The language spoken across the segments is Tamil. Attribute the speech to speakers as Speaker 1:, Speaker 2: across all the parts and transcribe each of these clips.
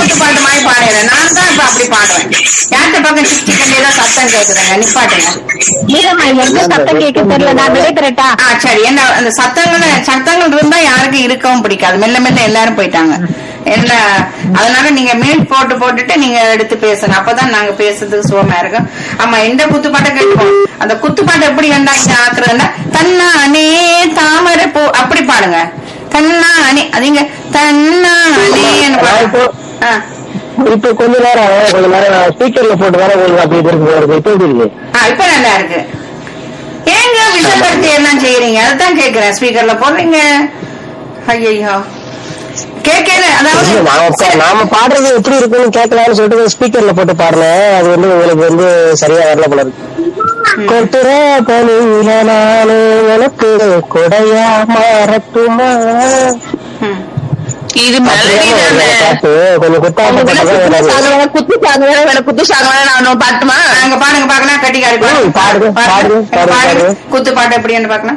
Speaker 1: குத்து பாட்டு மாதிரி பாடுறேன் நான் தான் இப்ப அப்படி பாடுறேன் யார்கிட்ட பக்கம் சிக்ஸ்டி கண்டியதா சத்தம் கேக்குதுங்க நிப்பாட்டுங்க
Speaker 2: மீரம்மா எங்க சத்தம் கேட்க தெரியல நான் விடைபெறட்டா
Speaker 1: ஆ சரி என்ன அந்த சத்தங்கள் சத்தங்கள் இருந்தா யாருக்கும் இருக்கவும் பிடிக்காது மெல்ல மெல்ல எல்லாரும் போயிட்டாங்க என்ன அதனால நீங்க மியூட் போட்டு போட்டுட்டு நீங்க எடுத்து பேசுங்க அப்பதான் நாங்க பேசுறதுக்கு சுகமா இருக்கும் ஆமா எந்த குத்து பாட்டை கேட்போம் அந்த குத்து பாட்டை எப்படி கண்டா இங்க ஆக்குறதுன்னா தன்னானே தாமரை பூ அப்படி பாடுங்க தன்னானே அதுங்க தன்னானேன்னு பாடுங்க ஆ.
Speaker 3: இப்ப கொஞ்ச நேரம் கொஞ்ச நேரம் ஸ்பீக்கர்ல போட்டு வர உங்களுக்கு அப்படி இருக்கு போறது இப்ப எப்படி இருக்கு
Speaker 1: ஆ, இப்ப நல்லா இருக்கு ஏங்க விஷப்படுத்தி எல்லாம் செய்யறீங்க அதான் கேக்குறேன் ஸ்பீக்கர்ல போடுறீங்க ஐயோ கேட்கல அதாவது
Speaker 3: இல்ல, நாம பா- நாம பாடுறது எப்படி இருக்குன்னு கேட்கலாம்னு சொல்லிட்டு ஸ்பீக்கர்ல போட்டு பாடுனேன் அது வந்து உங்களுக்கு வந்து சரியா வரல போல இருக்கு கொட்டுற பனியில நானே எனக்கு கொடையா மாறட்டுமா
Speaker 1: ம்.
Speaker 4: இது மெலடி தானே
Speaker 3: பாட்டு கொஞ்சம் குத்தாம பாட்டு
Speaker 4: குத்து சாங் வேற வேற குத்து சாங் வேற நான் பாட்டுமா
Speaker 1: அங்க பாடுங்க பாக்கலாம் கட்டிக்காரி
Speaker 3: ம், பாடுங்க, பாடுங்க, பாடுங்க, பாடுங்க.
Speaker 1: குத்து பாட்டு எப்படின்னு பாக்கலாம்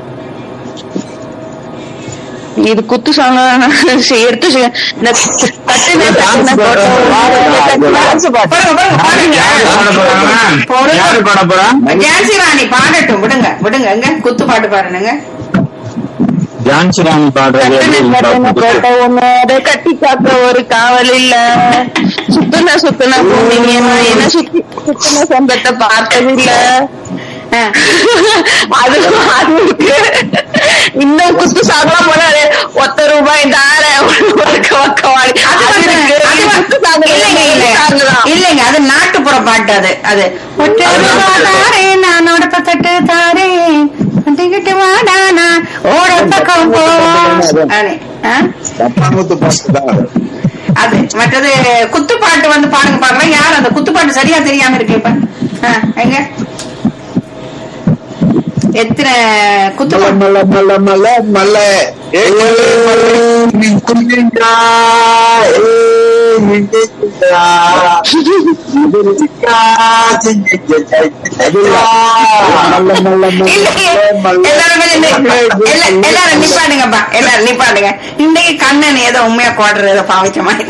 Speaker 4: இது குத்து சாங் எடுத்து செய்- இந்த தட்டு
Speaker 3: டான்ஸ் பாட்டு.
Speaker 1: பாருங்க பாருங்க பாருங்க
Speaker 5: யாரு பாட போறாங்க யாரு பாட போறா
Speaker 1: ஜான்சி ராணி பாடட்டும் விடுங்க விடுங்க எங்க குத்து பாட்டு பாடுங்க
Speaker 5: ஜான்சி ராணி பாடுறது எப்படி இருக்கு?
Speaker 4: கட்டி காக்க ஒரு காவல் இல்ல சுத்துன சுத்துன பூமிங்க என்ன சுத்தி சுத்துன சொந்தத்தை பார்த்ததில்ல
Speaker 1: ஆ.
Speaker 4: அது அதுக்கு இன்னும் குத்து சாங்கலாம் போனாரு ஒத்த ரூபாய் தார ஒக்க ஒக்க வாடி
Speaker 1: அது
Speaker 4: அது
Speaker 1: வந்து-
Speaker 4: இருக்கு
Speaker 1: அது
Speaker 4: இது
Speaker 1: வந்து-
Speaker 4: குத்து சாங்
Speaker 1: இல்லைங்க, இல்ல.
Speaker 4: சாங்கலாம்
Speaker 1: இல்லைங்க அது நாட்டுப்புற பாட்டு அது அது ஒற்றை ரூபா தாரேன், நான் உடப்ப தட்டு தாரேன் கட்டிக்கிட்டு வாடானா ஓட பக்கம் போவோம் அது, ஆ?
Speaker 6: தப்பாங்குத்து பாட்டு தான் அது.
Speaker 1: அது மற்றது குத்துப்பாட்டு வந்து பாடுங்க பாக்கலாம் யார் அந்த குத்துப்பாட்டு சரியா தெரியாம இருக்கு இப்ப ஆ, எங்க எத்தனை
Speaker 6: மல்ல
Speaker 1: குத்துப்பாட்டு
Speaker 6: மல்ல மல்ல மல்ல மல்ல ஏ மல்ல மல்ல நீ குஞ்சிங்கா ஏ மிஞ்சிங்கா மிஞ்சிங்கா சிஞ்சிங்கா சிஞ்சிங்கா மல்ல மல்ல
Speaker 1: இல்லையே.
Speaker 6: மல்ல
Speaker 1: எல்லாரும் கொஞ்சம் நி- எல்லா- எல்லாரும் நிப்பாட்டுங்கப்பா எல்லாரும் நிப்பாட்டுங்க இன்னைக்கு கண்ணன் ஏதோ உண்மையா கோடுற ஏதோ பாவிச்ச மாதிரி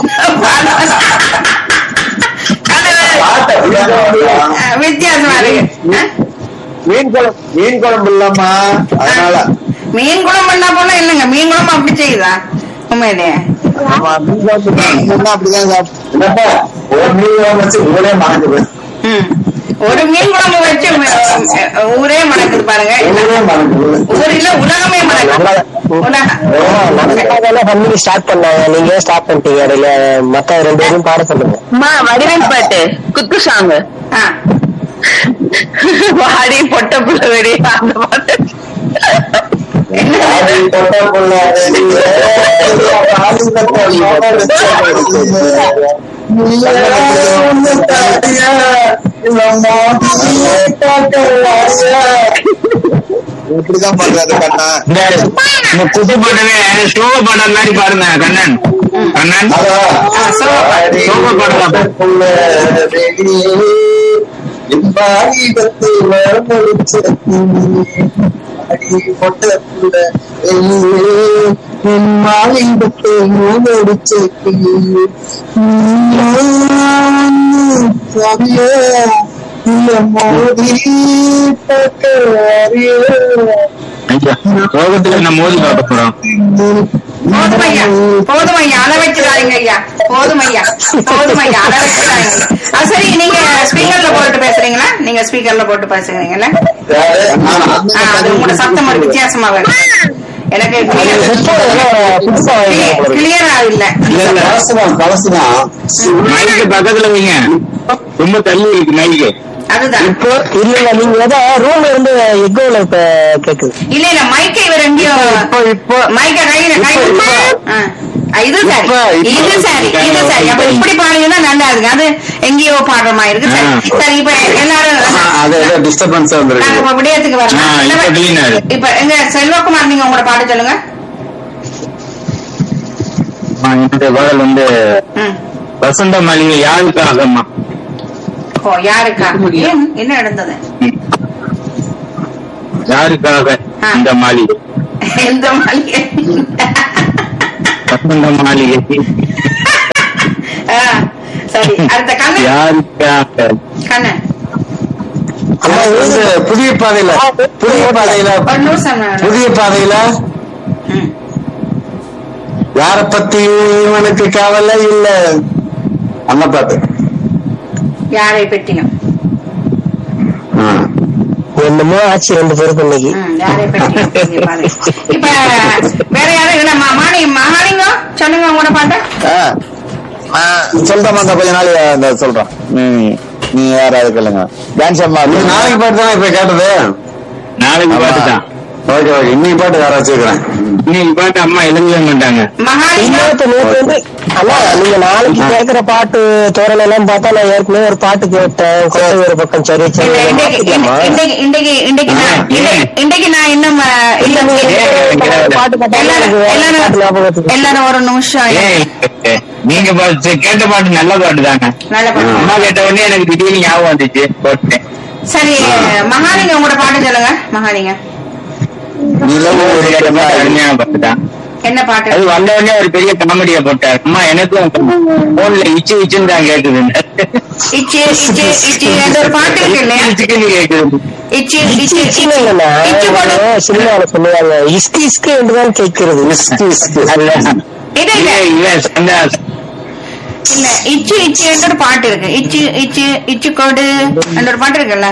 Speaker 1: கண்ணன், அஹ், வித்தியாசமா இருக்கு அஹ்?
Speaker 6: மீன் குழம்பு மீன் குழம்பு இல்லாமா அதனால
Speaker 1: மீன் குழம்பு பண்ணா போல இல்லைங்க மீன் குழம்பு அப்படி செய்யுதா உண்மையிலேயே
Speaker 6: ஆமா மீன் குழம்பு பண்ணா அப்படிதான் சாப்பிட்டு ஒரு மீன் குழம்பு வச்சு ஊரே மறந்து
Speaker 1: ம். ஒரு மீன் குழம்பு வச்சு அஹ், ஊரே மணக்குது பாருங்க
Speaker 6: ஊரே மறந்து
Speaker 1: ஊரில் உலகமே மணக்குது உலகம்
Speaker 3: பண்ணி ஸ்டார்ட் பண்ணாங்க நீங்க ஸ்டார்ட் பண்ணிட்டீங்க இடையில மத்த ரெண்டு பேரும் பாட சொல்லுங்க
Speaker 4: அம்மா வடிவேல் பாட்டு குத்து சாங்
Speaker 1: ஆ
Speaker 4: வாடி பொட்ட புள்ள வெடி அந்த பாட்டு
Speaker 6: இப்படிதான் பண்றாரு கண்ணா
Speaker 5: இந்த இந்த குத்து பாட்டவே ஸ்லோக பாடுற மாதிரி பாருங்க கண்ணன் கண்ணன் சோக பாடலாம்
Speaker 6: மோதி
Speaker 5: ஐயா சோகத்துல என்ன மோதி காட்ட போறோம்
Speaker 1: போதும் ஐயா போதும் ஐயா அள வச்சிடாதீங்க ஐயா போதும் ஐயா போதும் ஐயா அள வச்சிடாதீங்க அது சரி நீங்க ஸ்பீக்கர்ல போட்டு பேசுறீங்களா நீங்க ஸ்பீக்கர்ல போட்டு பேசுறீங்கல்ல ஆ, அது உங்களோட சத்தம் ஒரு வித்தியாசமா வருது எனக்கு கிளியரா இல்ல
Speaker 6: கலசுதான் கலசுதான்
Speaker 5: மைக்கு பக்கத்துல வைங்க ரொம்ப தள்ளி இருக்கு மைக்கு
Speaker 1: அதுதான்
Speaker 3: இப்போ இல்ல நீங்க ஏதோ ரூம்ல இருந்து எக்கோல இப்ப கேக்குது
Speaker 1: இல்ல இல்ல மைக்கை இவர் எங்கேயோ
Speaker 3: இப்போ இப்போ
Speaker 1: மைக்க கையில கை
Speaker 3: இப்போ,
Speaker 1: ஆ. ஆ, இது சரி
Speaker 3: இப்போ, இப்போ.
Speaker 1: இது சரி இது சரி அப்ப இப்படி பாடுங்கன்னா நல்லா இருக்கு அது எங்கேயோ பாடுற மாதிரி இருக்கு சரி
Speaker 5: ஆ.
Speaker 1: சரி இப்ப எல்லாரும்
Speaker 6: அது ஏதோ டிஸ்டர்பன்ஸ்
Speaker 1: நாங்க
Speaker 6: வந்துருக்கு
Speaker 1: இப்ப விடயத்துக்கு
Speaker 5: ஆ, இப்ப
Speaker 1: வரலாம்
Speaker 5: clean ஆ இருக்கு.
Speaker 1: இப்ப எங்க செல்வகுமார் நீங்க உங்களோட பாட சொல்லுங்க
Speaker 5: ஆ, என்னுடைய பாடல் வந்து
Speaker 1: ம்.
Speaker 5: வசந்த மளிகை யாருக்காகம்மா
Speaker 1: ஓ யாருக்கா ஏன் என்ன நடந்தது
Speaker 5: ம். யாருக்காக
Speaker 1: ஆ.
Speaker 5: இந்த மாளிகை
Speaker 1: எந்த மாதிரி
Speaker 5: வசந்த மாளிகை
Speaker 1: சரி அடுத்த கண்ணன்
Speaker 5: யாருக்காக
Speaker 1: கண்ணன்
Speaker 6: அம்மா, இது வந்து புதிய பாதையில புதிய பாதையில
Speaker 1: ஒரு நிமிஷம் நான்
Speaker 6: புதிய பாதையில
Speaker 1: ம்.
Speaker 6: யார பத்தி இவனுக்கு கவலை இல்ல அந்த பாட்டு
Speaker 1: யாரை பெட்டினம்
Speaker 6: ம்.
Speaker 3: என்னமோ ஆச்சு ரெண்டு பேருக்கு இன்னைக்கு
Speaker 1: ம், யாரை பெட்டினம் புதிய பாதை. இப்ப வேற யாரும் இல்ல மா- மாணி மகாலிங்கம் சொல்லுங்க உங்களோட பாட்டு
Speaker 6: ஆ. நான் சொல்றேன் அந்த கொஞ்ச நாள் இந்த சொல்றேன் ம். நீ யாராவது கேளுங்க டான்ஸ் அம்மா நாளைக்கு பாட்டு தான் இப்ப கேட்டது
Speaker 5: நாளைக்கு பாட்டு தான்
Speaker 6: ஓகே ஓகே இன்னைக்கு பாட்டு வேற வச்சுக்கிறேன்
Speaker 5: இன்னைக்கு பாட்டு அம்மா எழுதவே மாட்டாங்க
Speaker 1: மகாலிங்கம்
Speaker 3: இன்னொருத்த நேத்து வந்து அண்ணா நீங்க நாளைக்கு கேக்குற பாட்டு தோரணை எல்லாம் பார்த்தா நான் ஏற்கனவே ஒரு பாட்டு கேட்டேன் கொட்டை ஒரு பக்கம் சரி சரி
Speaker 1: இல்ல, இன்றைக்கு
Speaker 3: மாத்திக்கலாமா?
Speaker 1: இன்றைக்கு இன்றைக்கு இன்றைக்கு நான்
Speaker 5: ஆ, ஏன்?
Speaker 1: இன்றைக்கு நான் இன்னும் அஹ்,
Speaker 3: இல்ல,
Speaker 1: இல்ல,
Speaker 3: நீங்க
Speaker 5: ஏன்
Speaker 3: பாட்டு கேட்டா
Speaker 1: எல்லாரும்
Speaker 3: எனக்கு வேற பாட்டு ஞாபகம்
Speaker 1: எல்லாரும்
Speaker 3: வருது.
Speaker 1: எல்லாரும் ஒரு நிமிஷம்
Speaker 5: ஏன் நீங்க பாட்டு கேட்ட பாட்டு நல்ல பாட்டு தானே
Speaker 1: நல்ல பாட்டு
Speaker 5: அம்மா கேட்ட உடனே எனக்கு திடீர்னு ஞாபகம் வந்துச்சு போட்டேன்
Speaker 1: சரி மகாலிங்கம் உங்களோட பாட்டு சொல்லுங்க மகாலிங்கம்
Speaker 6: நிலவு ஒரு
Speaker 5: கேட்ட
Speaker 6: கண்ணாடி.
Speaker 5: பாட்டு அருமையான பாட்டு தான்
Speaker 1: என்ன பாட்டு
Speaker 5: அது வந்த உடனே ஒரு பெரிய காமெடியா போட்டார் அம்மா எனக்கும் போன்ல இச்சு இச்சுன்னு தான் கேக்குது
Speaker 1: இச்சி இச்சி இச்சி என்ற ஒரு பாட்டு இருக்கு இல்லையா
Speaker 5: இச்சுக்குன்னு கேக்குது
Speaker 1: இச்சி
Speaker 3: இச்சி
Speaker 1: இச்சி
Speaker 3: இச்சின்னு இல்லைண்ணா.
Speaker 1: இச்சி போட்டு
Speaker 3: சினிமால சொல்லுவாங்க இஸ்கு இஸ்கு என்றுதான் கேட்கிறது
Speaker 6: இஸ்கு, இஸ்கு.
Speaker 5: அதுதான்.
Speaker 1: இது இல்ல
Speaker 5: இல்ல, இல்ல, சந்தா-
Speaker 1: இல்ல இச்சி இச்சி என்ற ஒரு பாட்டு இருக்கு இச்சி இச்சி இச்சி கோடு என்ற ஒரு பாட்டு இருக்குல்ல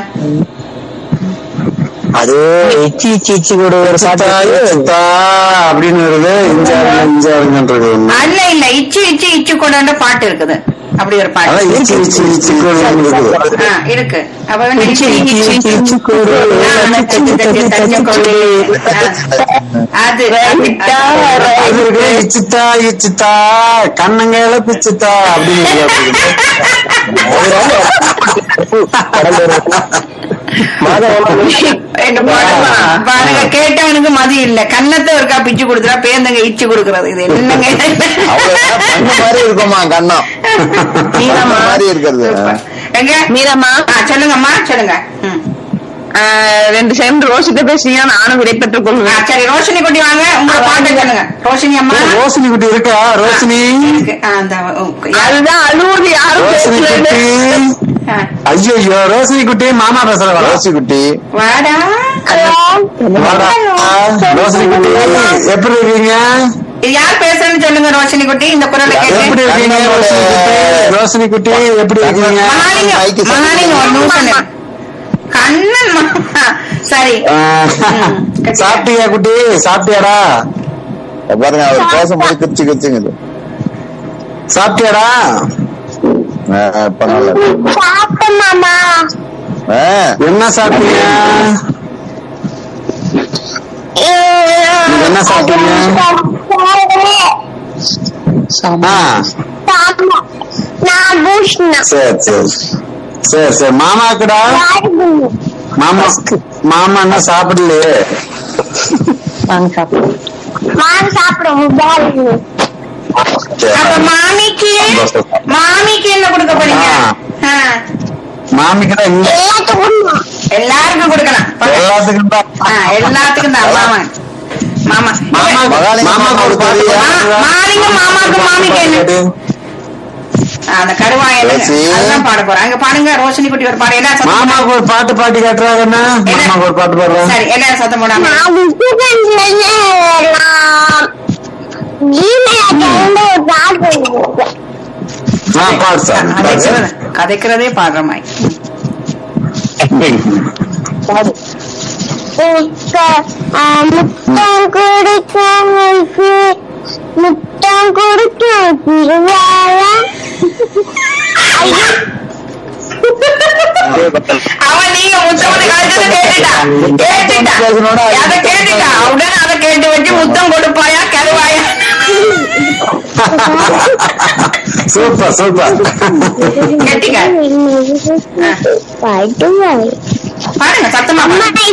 Speaker 3: அது இச்சி இச்சி இச்சி கூட ஒரு பாட்டு
Speaker 6: சித்தா,
Speaker 3: இருக்கு.
Speaker 6: சித்தா அப்படின்னு வருது இஞ்சாருங்க இஞ்சாருங்கன்றது ஒண்ணு.
Speaker 1: அல்ல இல்ல இச்சி இச்சி இச்சி கோடுன்ற பாட்டு இருக்குது அப்படி ஒரு பாட்டு
Speaker 6: அதான் இச்சி இச்சி இச்சி கோடுன்னு இருக்குது.
Speaker 1: ஆ, இருக்கு அப்ப வந்து
Speaker 3: இச்சி
Speaker 1: இச்சி
Speaker 3: இச்சி இச்சி இச்சி கோடு.
Speaker 1: தச்சு, தச்சு, தச்சு கோடு. ஆ, அது அது-
Speaker 6: அது இருக்கு, இச்சித்தா இச்சித்தா கண்ணங்கையில பிச்சித்தா அப்படின்னு இருக்குது.
Speaker 3: கடந்த ஒரு மாதம் ஒண்ணு.
Speaker 1: எங்க பாட்டு பாருங்க கேட்டவனுக்கு மதி இல்ல கண்ணத்தை ஒருக்கா பிச்சு கொடுத்துறா பேந்தங்க இச்சு கொடுக்கறது இது என்னங்க
Speaker 6: அவ்வளவுதான் பண்ண மாதிரி இருக்குமா கண்ணம்
Speaker 1: மீனம்மா.
Speaker 6: பண்ண மாதிரி இருக்கிறது
Speaker 1: எங்க
Speaker 4: மீரம்மா
Speaker 1: ஆ, சொல்லுங்கம்மா சொல்லுங்க ம்.
Speaker 4: ஆஹ், ரெண்டு செகண்ட் ரோஷிட்ட பேசுனீங்க நானும் விடைபெற்றுக்
Speaker 1: ஆ,
Speaker 4: கொள்வேன்
Speaker 1: சரி ரோஷினி குட்டி வாங்க உங்க பாட்டு சொல்லுங்க ரோஷினி அம்மா
Speaker 6: ரோஷினி குட்டி இருக்கா ரோஷினி
Speaker 1: இருக்கு. ஆ, அந்த, ஓ, யாரு?
Speaker 4: அதுதான் அழுவுது யாரும்
Speaker 6: ரோஷினி
Speaker 4: பேசலன்னு
Speaker 6: குட்டி
Speaker 1: ஆ,
Speaker 6: ஐயோ ஐயோ ரோஷினி குட்டி மாமா பேசுற ரோஷி குட்டி
Speaker 1: வாடா
Speaker 6: வாடா. ரோஷினி குட்டி எப்படி இருக்கீங்க
Speaker 1: இது யார் பேசுறேன்னு சொல்லுங்க ரோஷினி குட்டி இந்த குரலை
Speaker 6: எப்படி
Speaker 1: கேட்டு
Speaker 6: இருக்கீங்க ரோஷினி குட்டி ரோஷினி குட்டி எப்படி இருக்கீங்க
Speaker 1: மகாலிங்கம் மகாலிங்கம் ஒரு நிமிஷம் நில்லு. கண்ணன் மாமா. சரி
Speaker 6: ஆ, சாப்பிட்டியா குட்டி சாப்பிட்டியாடா
Speaker 7: பாருங்க அவர் பேசும்போது கிரிச்சு கிரிச்சுங்குது
Speaker 6: சாப்பிட்டியாடா
Speaker 7: பண்ணல
Speaker 6: என்ன சாப்பிட்டீங்க நீங்க என்ன சாப்பிட்டீங்க ஆ, சரி சரி சரி சரி மாமாக்குடா மாமா மாமா என்ன சாப்பிடலையே சரி.
Speaker 1: அப்ப மாமிக்கு மாமிக்கு என்ன கொடுக்க போறீங்க ஆ,
Speaker 6: மாமிக்கு தான் இங்க
Speaker 1: எல்லாருக்கும் கொடுக்கலாம்
Speaker 6: எல்லாத்துக்கும் தான்
Speaker 1: ஆ, எல்லாத்துக்கும் தான் மாமா மாமா
Speaker 6: மாமா
Speaker 7: மகாலிங்க
Speaker 6: மாமாக்கு ஒரு பாட்டு
Speaker 7: மாமா
Speaker 6: பாடுறீங்களா?
Speaker 1: மாலிங்க மாமாக்கு மாமிக்கு என்ன ஆ, அந்த கருவாய்
Speaker 7: ரோசி.
Speaker 1: அதுதான் பாட போறேன் அங்க பாடுங்க ரோஷினி குட்டி ஒரு பாடு எல்லாரும் சத்தம்
Speaker 6: மாமாக்கு ஒரு பாட்டு பாட்டி காட்டுறாங்கண்ணா மாமாக்கு ஒரு பாட்டு பாடுறேன்
Speaker 1: சரி எல்லாரும் சத்தம் போடாம
Speaker 6: ஆ பாடு சார் பாடு சார்
Speaker 1: கதைக்கிறது- கதைக்கிறதே பாடுற மாதிரி
Speaker 2: முத்தம் கொடுக்க முத்தம் கொடுக்க திருவாயா
Speaker 1: அவன் நீங்க முத்தம் கலைச்சது கேட்டுட்டா கேட்டுட்டா அதை கேட்டுட்டா உடனே அதை கேட்டு வச்சு முத்தம் கொடுப்பாயா கருவாயா
Speaker 6: சூப்பர் சூப்பர்
Speaker 1: கேட்டீங்க
Speaker 2: பாட்டு
Speaker 1: பாருங்க சத்தமா பாருங்க.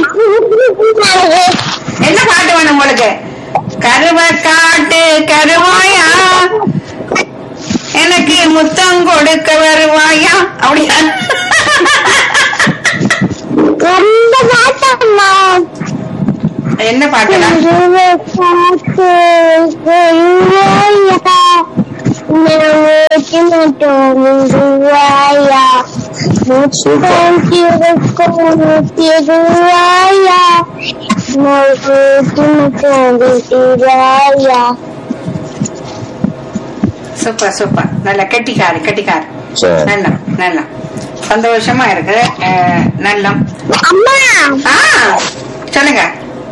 Speaker 1: என்ன பாட்டு வேணும் உங்களுக்கு கருவ காட்டு கருவாயா எனக்கு முத்தம் கொடுக்க வருவாயா அப்படியா
Speaker 2: ரொம்ப பாட்டம்மா
Speaker 1: என்ன பாட்டுடா
Speaker 2: கருவ காட்டு கருவாயா மூச்சு மட்டும் மிகுவாயா மூச்சு இருக்கும் மூச்சிடுவாயா மூச்சு மட்டும் விட்டுவாயா
Speaker 1: சூப்பர் சூப்பர் நல்ல கெட்டிக்காரு கெட்டிக்காரு
Speaker 7: சரி.
Speaker 1: நல்லா நல்லா சந்தோஷமா இருக்கு அஹ், நல்லா
Speaker 2: அம்மா
Speaker 1: ஆ சொல்லுங்க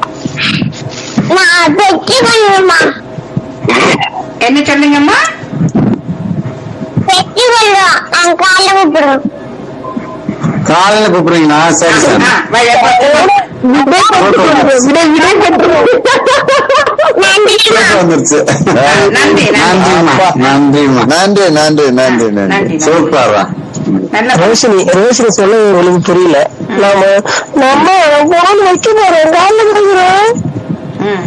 Speaker 2: நான் வெற்றி பண்ணுமா
Speaker 1: என்ன சொல்லுங்கம்மா
Speaker 2: வெற்றி பண்ணுவோம் நான் காலைல கூப்பிடுறோம்
Speaker 5: காலையில கூப்பிடுறீங்களா சரி சார்
Speaker 1: ஆ, வய-
Speaker 2: நன்றிமா
Speaker 5: வந்துருச்சு
Speaker 1: நன்றி நன்றி
Speaker 5: நன்றிம்மா நன்றிம்மா
Speaker 7: நன்றி நன்றி நன்றி நன்றி
Speaker 1: நன்றி
Speaker 5: சூப்பரா
Speaker 1: நல்ல
Speaker 3: ரோஷினி ரோஷினி சொல்ல உங்களுக்கு புரியல நாம நம்ம போன் வைக்க போறோம் காலைல கிடைக்கிறோம்
Speaker 1: ம்.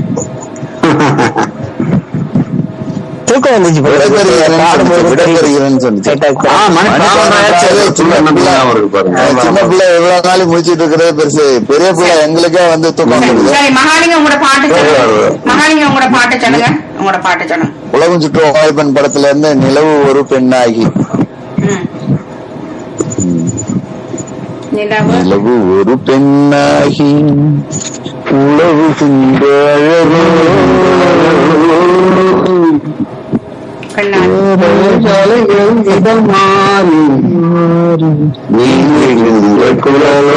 Speaker 3: தூக்கம் வந்துச்சு போல.
Speaker 7: விடைபெறுகிறேன்னு
Speaker 3: பாடும்போது
Speaker 7: சொன்னிச்சு, விடைபெறுகிறேன்னு சொன்னிச்சு.
Speaker 3: கேட்டா
Speaker 5: ஆ, மணி பதினொன்று ஆயிடுச்சு.
Speaker 7: சின்ன பிள்ளை
Speaker 5: அவருக்கு பாருங்க.
Speaker 7: அஹ் சின்ன பிள்ளை எவ்வளவு நாள் முடிச்சிட்டு இருக்கிறது பெருசு பெரிய பிள்ளை எங்களுக்கே வந்து தூக்கம்
Speaker 1: சரி,
Speaker 7: வருது
Speaker 1: சரி மகாலிங்க உங்களோட பாட்டு சொல்லுங்க மகாலிங்க உங்களோட பாட்டு சொல்லுங்க உங்களோட பாட்டு சொல்லுங்க
Speaker 7: உலகம் சுற்றும் வாய்ப்பெண் படத்துல இருந்து நிலவு ஒரு பெண்ணாகி
Speaker 1: ம். நிலவு
Speaker 7: நிலவு ஒரு பெண்ணாகி உழவுகின்ற அழகோ
Speaker 1: கண்ணாடி
Speaker 7: அலைகள் இதழ் மாறி நீங்குகின்ற குரலோ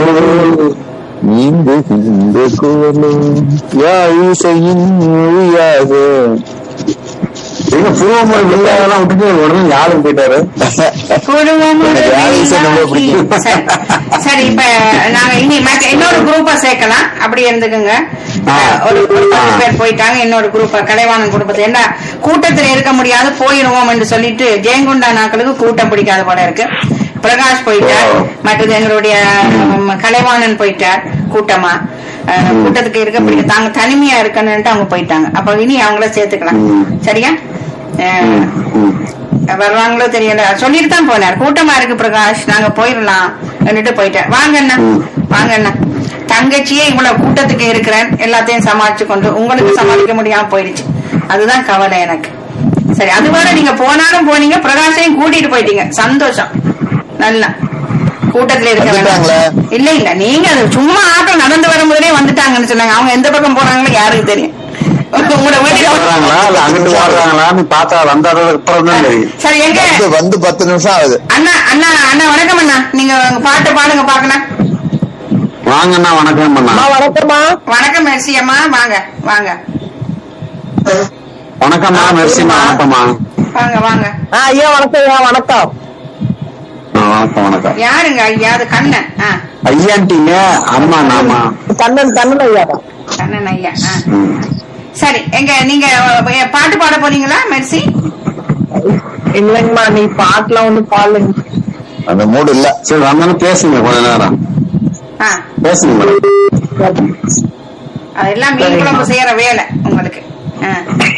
Speaker 7: நீங்குகின்ற குரலோ யாழிசையின் மொழியாக
Speaker 5: எங்க பூர்வமொழி வில்லாதெல்லாம் விட்டுட்டு உடனே யாரும் போயிட்டாரு
Speaker 1: குடும்பம் ஒரு
Speaker 7: எனக்கு யாழ் இசை ரொம்ப
Speaker 1: வீணாகி.
Speaker 7: பிடிக்கும்.
Speaker 1: சரி. சரி இப்ப நாங்க இனி மற்ற இன்னொரு குரூப்பா சேர்க்கலாம் அப்படி இருந்துக்குங்க ஒரு ஒரு பத்து பேர் போயிட்டாங்க இன்னொரு குரூப் கலைவாணன் குடும்பத்தை என்ன கூட்டத்தில் இருக்க முடியாது போயிடுவோம் என்று சொல்லிட்டு ஜெயங்குண்டா நாக்களுக்கு கூட்டம் பிடிக்காத போல இருக்கு பிரகாஷ் போயிட்டார் மற்றது எங்களுடைய ம், கலைவாணன் போயிட்டார் கூட்டமா அஹ், கூட்டத்துக்கு இருக்க பிடிக்க தாங்க தனிமையா இருக்கணும்ட்டு அவங்க போயிட்டாங்க அப்ப இனி அவங்கள சேர்த்துக்கலாம் சரியா அஹ், வருவாங்களோ தெரியல சொல்லிட்டு தான் போனார் கூட்டமா இருக்கு பிரகாஷ் நாங்க போயிடலாம் சொல்லிட்டு போயிட்டார் வாங்க அண்ணா வாங்க அண்ணா தங்கச்சியே இவ்வளவு கூட்டத்துக்கு இருக்கிறேன் எல்லாத்தையும் சமாளிச்சு கொண்டு உங்களுக்கு சமாளிக்க முடியாம போயிடுச்சு அதுதான் கவலை எனக்கு சரி அது வரை நீங்க போனாலும் போனீங்க பிரகாஷையும் கூட்டிட்டு போயிட்டீங்க சந்தோஷம் நல்லா கூட்டத்துல இருக்க வேண்டாம்
Speaker 7: வந்துட்டாங்களா?
Speaker 1: இல்ல இல்ல நீங்க அது சும்மா ஆட்டம் நடந்து வரும்போதே வந்துட்டாங்கன்னு சொன்னாங்க அவங்க எந்த பக்கம் போறாங்களோ யாருக்கு தெரியும் உங்களோட வீட்டுல
Speaker 5: வர்றாங்களா இல்ல அங்கிட்டு வர்றாங்களான்னு பார்த்தா வந்ததுக்கு அப்புறம் தான் தெரியும்
Speaker 1: சரி எங்க
Speaker 7: வந்து வந்து பத்து நிமிஷம் ஆகுது
Speaker 1: அண்ணா அண்ணா அண்ணா வணக்கம் அண்ணா நீங்க உங்க பாட்டு பாடுங்க பாக்கலாம்
Speaker 5: வாங்கண்ணா வணக்கம் அண்ணா
Speaker 3: அம்மா வணக்கம்மா
Speaker 1: வணக்கம் மெர்சி அம்மா வாங்க வாங்க
Speaker 5: வணக்கம்மா மெர்சிமா வணக்கம்மா
Speaker 1: வாங்க வாங்க
Speaker 3: ஆ, ஐயா வணக்கம் ஐயா வணக்கம்
Speaker 5: ஆ, வணக்கம் வணக்கம்
Speaker 1: யாருங்க ஐயா அது கண்ணன் ஆ
Speaker 5: ஐயான்ட்டீங்க அம்மா நாமா
Speaker 3: கண்ணன் கண்ணன் ஐயா தான்
Speaker 1: கண்ணன் ஐயா ஆ.
Speaker 5: ம்.
Speaker 1: சரி எங்க நீங்க அஹ், பாட்டு பாட போறீங்களா மெர்சி
Speaker 3: இல்லைங்கம்மா நீ பாட்டுலாம் ஒண்ணு பாடலைங்க
Speaker 7: அந்த மூடு இல்ல
Speaker 5: சரி வந்தாலும் பேசுங்க கொஞ்ச நேரம்
Speaker 1: ஆ
Speaker 5: பேசுங்க மேடம்
Speaker 1: அதெல்லாம் மீன் குழம்பு செய்யற வேலை உங்களுக்கு ஆ.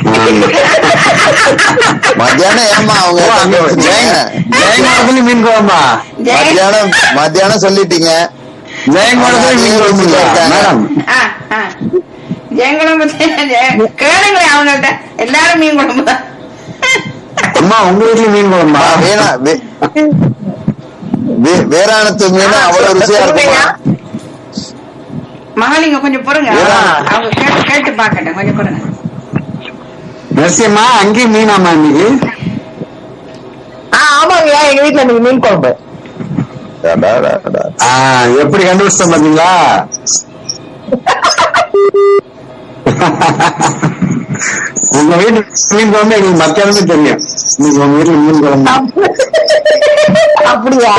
Speaker 7: மத்தியானம் ஏமா அவங்க தண்ணி வச்சுட்டாங்க?
Speaker 5: ஜெயங்கோடத்துல மீன் குழம்பா
Speaker 1: ஜெய
Speaker 7: மத்தியானம் மத்தியானம் சொல்லிட்டீங்க
Speaker 5: ஜெயங்கோடத்துல மீன் குழம்புங்களா மேடம்
Speaker 1: ஆ ஆ ஜெயங்குழம்பு கேளுங்களேன் அவங்கள்ட்ட எல்லாரும் மீன் குழம்பு தான்
Speaker 5: அம்மா உங்க வீட்டுல மீன் குழம்பா
Speaker 7: வேணா வே- வே- வேறாணத்து மீன் அவ்வளவு ருசியா இருக்குமா
Speaker 1: மகாலிங்க கொஞ்சம் பொறுங்க
Speaker 5: ஏடா.
Speaker 1: அவங்க கேட்டு கேட்டு பாக்கட்டும் கொஞ்சம் பொறுங்க
Speaker 5: மெர்சியம்மா அங்கேயும் மீனாம்மா இன்னைக்கு
Speaker 3: ஆ ஆமாங்கய்யா எங்க வீட்டுல இன்னைக்கு மீன் குழம்பு
Speaker 7: அடா, அடா, அடா.
Speaker 5: ஆ, எப்படி கண்டுபிடிச்சோம் பாத்தீங்களா உங்க வீட்டு மீன் குழம்பு எங்களுக்கு மத்தியானமே தெரியும் இன்னைக்கு உங்க வீட்டுல மீன் குழம்பு
Speaker 3: அப்படியா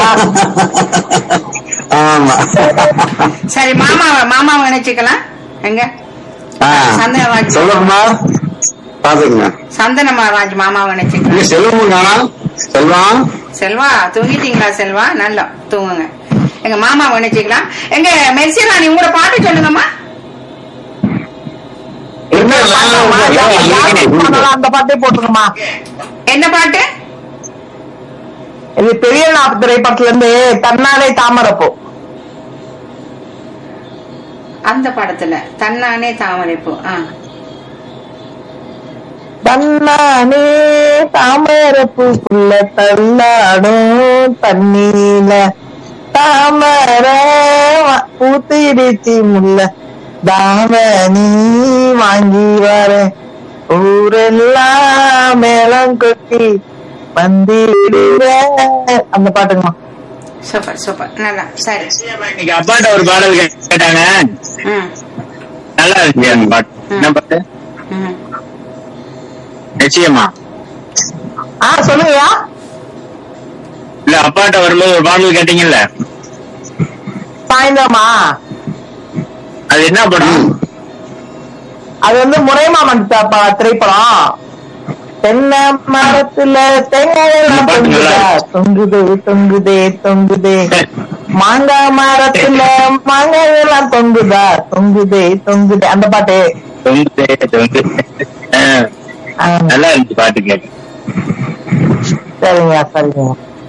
Speaker 5: ஆமா
Speaker 1: சரி மாமாவை மாமாவை நினைச்சுக்கலாம் எங்க
Speaker 5: ஆ,
Speaker 1: சந்தனராஜ்
Speaker 5: செல்வகுமார் பாத்துக்கங்க
Speaker 1: சந்தனமாராஜ் மாமாவை
Speaker 5: இங்க
Speaker 1: நினைச்சுக்கலாம்
Speaker 5: செல்வமும் காணா செல்வம்
Speaker 1: செல்வா தூங்கிட்டீங்களா செல்வா நல்லா தூங்குங்க எங்க மாமாவை நினைச்சுக்கலாம் எங்க மெர்சிலா நீ உங்களோட பாட்டு சொல்லுங்கம்மா
Speaker 5: என்ன
Speaker 3: அந்த பாட்டே போட்டுருமா
Speaker 1: என்ன பாட்டு
Speaker 3: இது பெரிய நாற்பது படத்துல இருந்து தன்னாலே தாமரப்போ
Speaker 1: அந்த படத்துல தன்னானே தாமரைப்பூ ஆ
Speaker 3: தன்னானே தாமரப்பூக்குள்ள தள்ளாடும் தண்ணீல தாமர வ- பூத்திருச்சி முல்ல தாமனி வாங்கி வரேன் ஊரெல்லாம் மேளம் கொட்டி வந்திடுற அந்த பாட்டுங்கம்மா
Speaker 1: சூப்பர் சூப்பர் நல்லா சரி
Speaker 5: இன்னைக்கு அப்பாட்ட ஒரு பாடல் கேட்டாங்க
Speaker 1: ம்
Speaker 5: நல்லா இருந்துச்சு அந்த பாட்டு என்ன பாட்டு
Speaker 1: ம்
Speaker 5: நிச்சயமா
Speaker 3: ஆ சொல்லுங்கய்யா
Speaker 5: இல்ல அப்பாட்ட வரும்போது ஒரு பாடல் கேட்டீங்கல்ல
Speaker 3: சாயந்தரமா
Speaker 5: அது என்ன படம்
Speaker 3: அது வந்து முனைமாமன் தாப்பா திரைப்படம் தென்னை மரத்துல தேங்காயெல்லாம் தொங்குதா தொங்குதே தொங்குதே தொங்குதே மாங்காய் மரத்துல மாங்காயெல்லாம் தொங்குதா தொங்குதே தொங்குதே அந்த பாட்டு
Speaker 5: தொங்குதே, தொங்குதே. ஆ,
Speaker 3: ஆ,
Speaker 5: நல்லா இருந்துச்சு பாட்டு கேட்க
Speaker 3: சரிங்க சரிங்க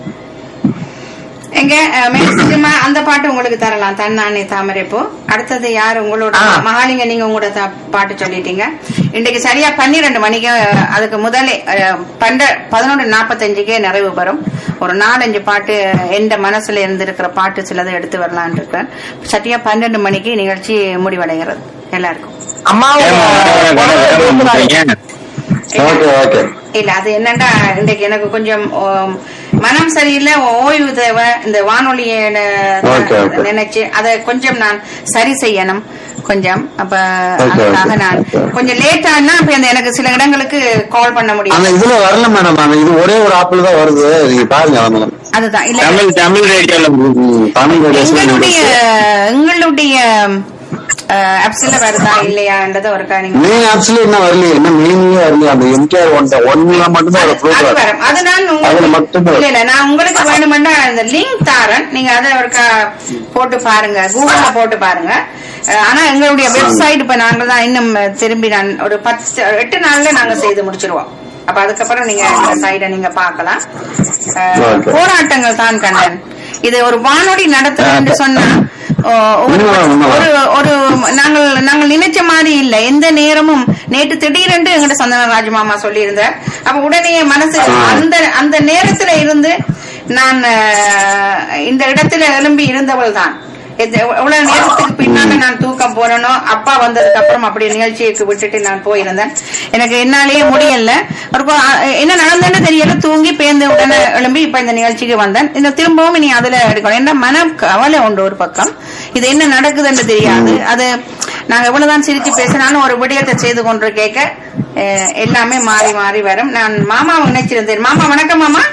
Speaker 1: எங்க அஹ், மேக்சிமமா அந்த பாட்டு உங்களுக்கு தரலாம் தன்னானே தாமரை பூ அடுத்தது யார் உங்களோட
Speaker 3: ஆ.
Speaker 1: மகாலிங்க நீங்க உங்களோட த- பாட்டு சொல்லிட்டீங்க இன்றைக்கு சரியா பன்னிரெண்டு மணிக்கு அஹ், அதுக்கு முதலே அஹ், பண்ட பதினொன்று நாற்பத்தஞ்சுக்கே நிறைவு பெறும் ஒரு நாலஞ்சு பாட்டு எந்த மனசுல இருந்திருக்கிற பாட்டு சிலதை எடுத்து வரலான் இருக்கேன் சரியா பன்னெண்டு மணிக்கு நிகழ்ச்சி முடிவடைகிறது எல்லாருக்கும்
Speaker 3: அம்மாவும்
Speaker 5: ஏம்மா, கடை வேகமா முடிக்கிறீங்க?
Speaker 7: ஓகே ஓகே
Speaker 1: இல்ல அது என்னன்னா இன்றைக்கு எனக்கு கொஞ்சம் ஓம், மனம் சரியில்லை ஓய்வு தேவை இந்த வானொலியை
Speaker 7: Okay, okay.
Speaker 1: நினைச்சு அதை கொஞ்சம் நான் சரி செய்யணும் கொஞ்சம் அப்ப
Speaker 7: Okay,
Speaker 1: அதுக்காக
Speaker 7: okay,
Speaker 1: நான்
Speaker 7: okay.
Speaker 1: கொஞ்சம் லேட் ஆனா அப்ப அந்த எனக்கு சில இடங்களுக்கு கால் பண்ண
Speaker 7: ஆனா
Speaker 1: முடியும்
Speaker 7: இதுல வரல மேடம் ஆனா இது ஒரே ஒரு ஆப்பிள் தான் வருது நீங்க பாருங்க வந்து
Speaker 1: அதுதான் இல்ல
Speaker 5: தமிழ் தமிழ் ரேடியோல
Speaker 7: ம், தமிழ்
Speaker 1: எங்களுடைய
Speaker 7: ரேடியோ
Speaker 1: எங்களுடைய அப்சில வருதா இல்லையான்றத ஒரு நீங்க
Speaker 7: மெயின் ஆப்ஸ்ல என்ன வரலையே என்ன மெயினே வரலையே அந்த எம்கேஆர் ஒன் ஒன்ல மட்டும்தான் ஒரு
Speaker 1: அது
Speaker 7: ப்ரூஃப்
Speaker 1: வரும் அது நான்
Speaker 7: அதுல
Speaker 1: உங்களுக்கு
Speaker 7: மட்டும்தான்
Speaker 1: இல்ல இல்ல நான் உங்களுக்கு வேணுமெண்டா அந்த லிங்க் தாரேன் நீங்க அதை ஒருக்கா போட்டு பாருங்க கூகுள்ல போட்டு பாருங்க அஹ், ஆனா எங்களுடைய வெப்சைட் இப்ப நாங்க தான் இன்னும் திரும்பி நான் ஒரு பத்து எட்டு நாள்ல நாங்க செய்து முடிச்சிருவோம் அப்ப அதுக்கப்புறம் நீங்க இந்த சைட நீங்க பார்க்கலாம் அஹ்,
Speaker 7: Okay.
Speaker 1: போராட்டங்கள் தான் கண்ணன் இது ஒரு வானொலி நடத்துறேன்னு சொன்னா ஓ, ஒரு
Speaker 7: உண்மைதான், உண்மைதான்.
Speaker 1: ஒரு ஒரு நாங்கள் நாங்கள் நினைச்ச மாதிரி இல்ல எந்த நேரமும் நேற்று திடீரென்று எங்கிட்ட சந்தன ராஜமாமா சொல்லியிருந்தார் அப்ப உடனே மனசு அந்த அந்த நேரத்துல இருந்து நான் அஹ், இந்த இடத்துல எழும்பி இருந்தவள் தான் எத்த- எவ்வளவு நேரத்துக்கு பின்னால நான் தூக்கம் போறேனோ அப்பா வந்ததுக்கு அப்புறம் அப்படி நிகழ்ச்சிக்கு விட்டுட்டு நான் போயிருந்தேன் எனக்கு என்னாலேயே முடியல ஒரு கொ- அஹ், என்ன நடந்ததுன்னு தெரியல தூங்கி பேர்ந்து உடனே எழும்பி இப்ப இந்த நிகழ்ச்சிக்கு வந்தேன் இந்த திரும்பவும் இனி அதுல எடுக்கணும் என்ன மன கவலை உண்டு ஒரு பக்கம் இது என்ன நடக்குதுன்னு தெரியாது அது நாங்க எவ்வளவுதான் சிரிச்சு பேசினாலும் ஒரு விடயத்தை செய்து கொண்டு கேட்க அஹ், எல்லாமே மாறி மாறி வரும் நான் மாமா நினைச்சிருந்தேன் மாமா வணக்கம் மாமா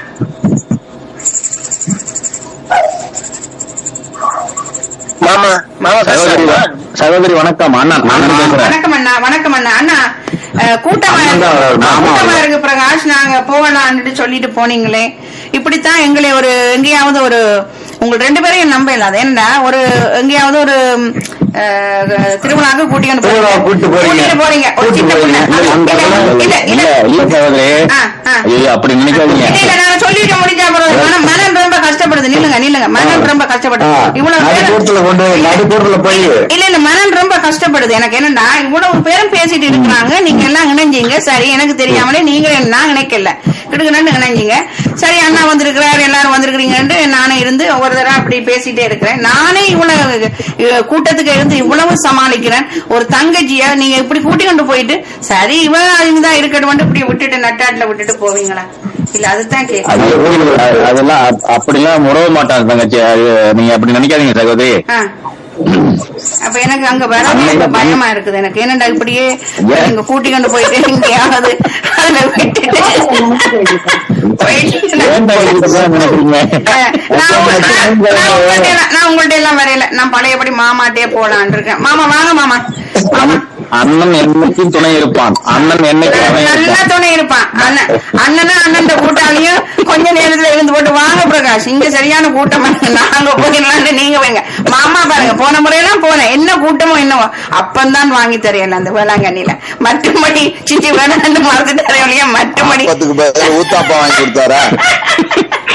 Speaker 3: மாமா மாமா
Speaker 5: சகோதரி சகோதரி வணக்கம் அண்ணா நான் பேசுறேன்
Speaker 1: வணக்கம் அண்ணா வணக்கம் அண்ணா அண்ணா அஹ், கூட்டமா
Speaker 7: அண்ணன் தான் வராரு, மாமா
Speaker 1: கூட்டமா
Speaker 7: வராரு.
Speaker 1: இருக்கு பிரகாஷ் நாங்க போகலான்ட்டு சொல்லிட்டு போனீங்களே இப்படித்தான் எங்களை ஒரு எங்கேயாவது ஒரு உங்கள் ரெண்டு பேரையும் நம்ப இல்லாத ஏன்டா ஒரு எங்கேயாவது ஒரு அஹ், திருவிழாவுக்கு கூட்டிட்டு
Speaker 7: திருவிழா கூட்டிட்டு போறீங்க.
Speaker 1: கூட்டிட்டு போறீங்க ஒரு
Speaker 7: கூட்டிட்டு
Speaker 1: சின்ன
Speaker 7: போறீங்க.
Speaker 1: பொண்ணு.
Speaker 7: அந்த
Speaker 1: இல்ல,
Speaker 7: அளவுக்கு
Speaker 1: இல்ல
Speaker 5: இல்ல
Speaker 1: இல்ல
Speaker 5: இல்ல சகோதரி
Speaker 1: ஆ, ஆ.
Speaker 5: ஐயோ அப்படி நினைக்காதீங்க
Speaker 1: இல்ல இல்ல நாங்க சொல்லிட்டு முடிஞ்சா பிறகு மனம் மனம் ரொம்ப கஷ்டப்படுது நில்லுங்க நில்லுங்க மனம் ரொம்ப கஷ்டப்படுது இவ்வளவு பேரு-
Speaker 7: நடுக்கூட்டத்துல கொண்டு போய் நடுக்கூட்டத்துல போய்
Speaker 1: இல்ல இல்ல மனம் ரொம்ப கஷ்டப்படுது எனக்கு என்னன்னா இவ்வளவு பேரும் பேசிட்டு இருக்கிறாங்க நீங்க எல்லாம் இணைஞ்சீங்க சரி எனக்கு தெரியாமலே நீங்க நான் நினைக்கல கிடுக்கணும்னு இணைஞ்சீங்க சரி அண்ணா வந்திருக்கிறார் எல்லாரும் வந்திருக்கிறீங்கன்ட்டு நானே இருந்து ஒவ்வொரு தடவை அப்படி பேசிட்டே இருக்கிறேன் நானே இவ்வளவு அஹ், கூட்டத்துக்கு இருந்து இவ்வளவு சமாளிக்கிறேன் ஒரு தங்கச்சிய நீங்க இப்படி கூட்டி கொண்டு போயிட்டு சரி இவன் தான் இருக்கட்டும் இப்படி விட்டுட்டு நட்டாட்டுல விட்டுட்டு போவீங்களா இல்ல அதுதான்
Speaker 5: அது
Speaker 1: கேட்க
Speaker 5: எப்படி- அது- அதெல்லாம் அப்- அப்படிலாம் உறவ மாட்டாங்க தங்கச்சி அது நீங்க அப்படி நினைக்காதீங்க சகோதரி
Speaker 1: அப்ப எனக்கு அங்க வர ரொம்ப பயமா இருக்குது எனக்கு என்னடா இப்படியே நீங்க கூட்டி கொண்டு போயிட்டு எங்கேயாவது அதுல விட்டுட்டு போயிட்டு
Speaker 5: ஏன் தங்கச்சி இப்படிலாம் நினைக்கிறீங்க
Speaker 1: அஹ், நான் உங்க- நான் நான் உங்கள்ட்ட எல்லாம்- நான் உங்கள்ட்ட எல்லாம் வரையில நான் பழையபடி மாமாட்டே போலான் இருக்கேன் மாமா வாங்க மாமா மாமா
Speaker 5: அண்ணன் என்னைக்கும் துணை இருப்பான் அண்ணன் என்னைக்கும் துணை
Speaker 1: நல்ல
Speaker 5: இருப்பான்
Speaker 1: துணை இருப்பான் அண்ணன் அண்ணனா அண்ணன் கூட்டாளியும் கொஞ்ச நேரத்துல இருந்து போட்டு வாங்க பிரகாஷ் இங்க சரியான கூட்டம் நாங்க போயிடலான்னு நீங்க வைங்க மாமா பாருங்க போன முறையெல்லாம் போனேன் என்ன கூட்டமோ என்னவோ அப்பந்தான் வாங்கி தரையல அந்த வேளாங்கண்ணில மற்றபடி சிச்சி வேணாண்டு மறந்து தரையிலையா மற்றபடி
Speaker 7: பத்துக்கு பதில் ஊத்தாப்பா வாங்கி கொடுத்தாரா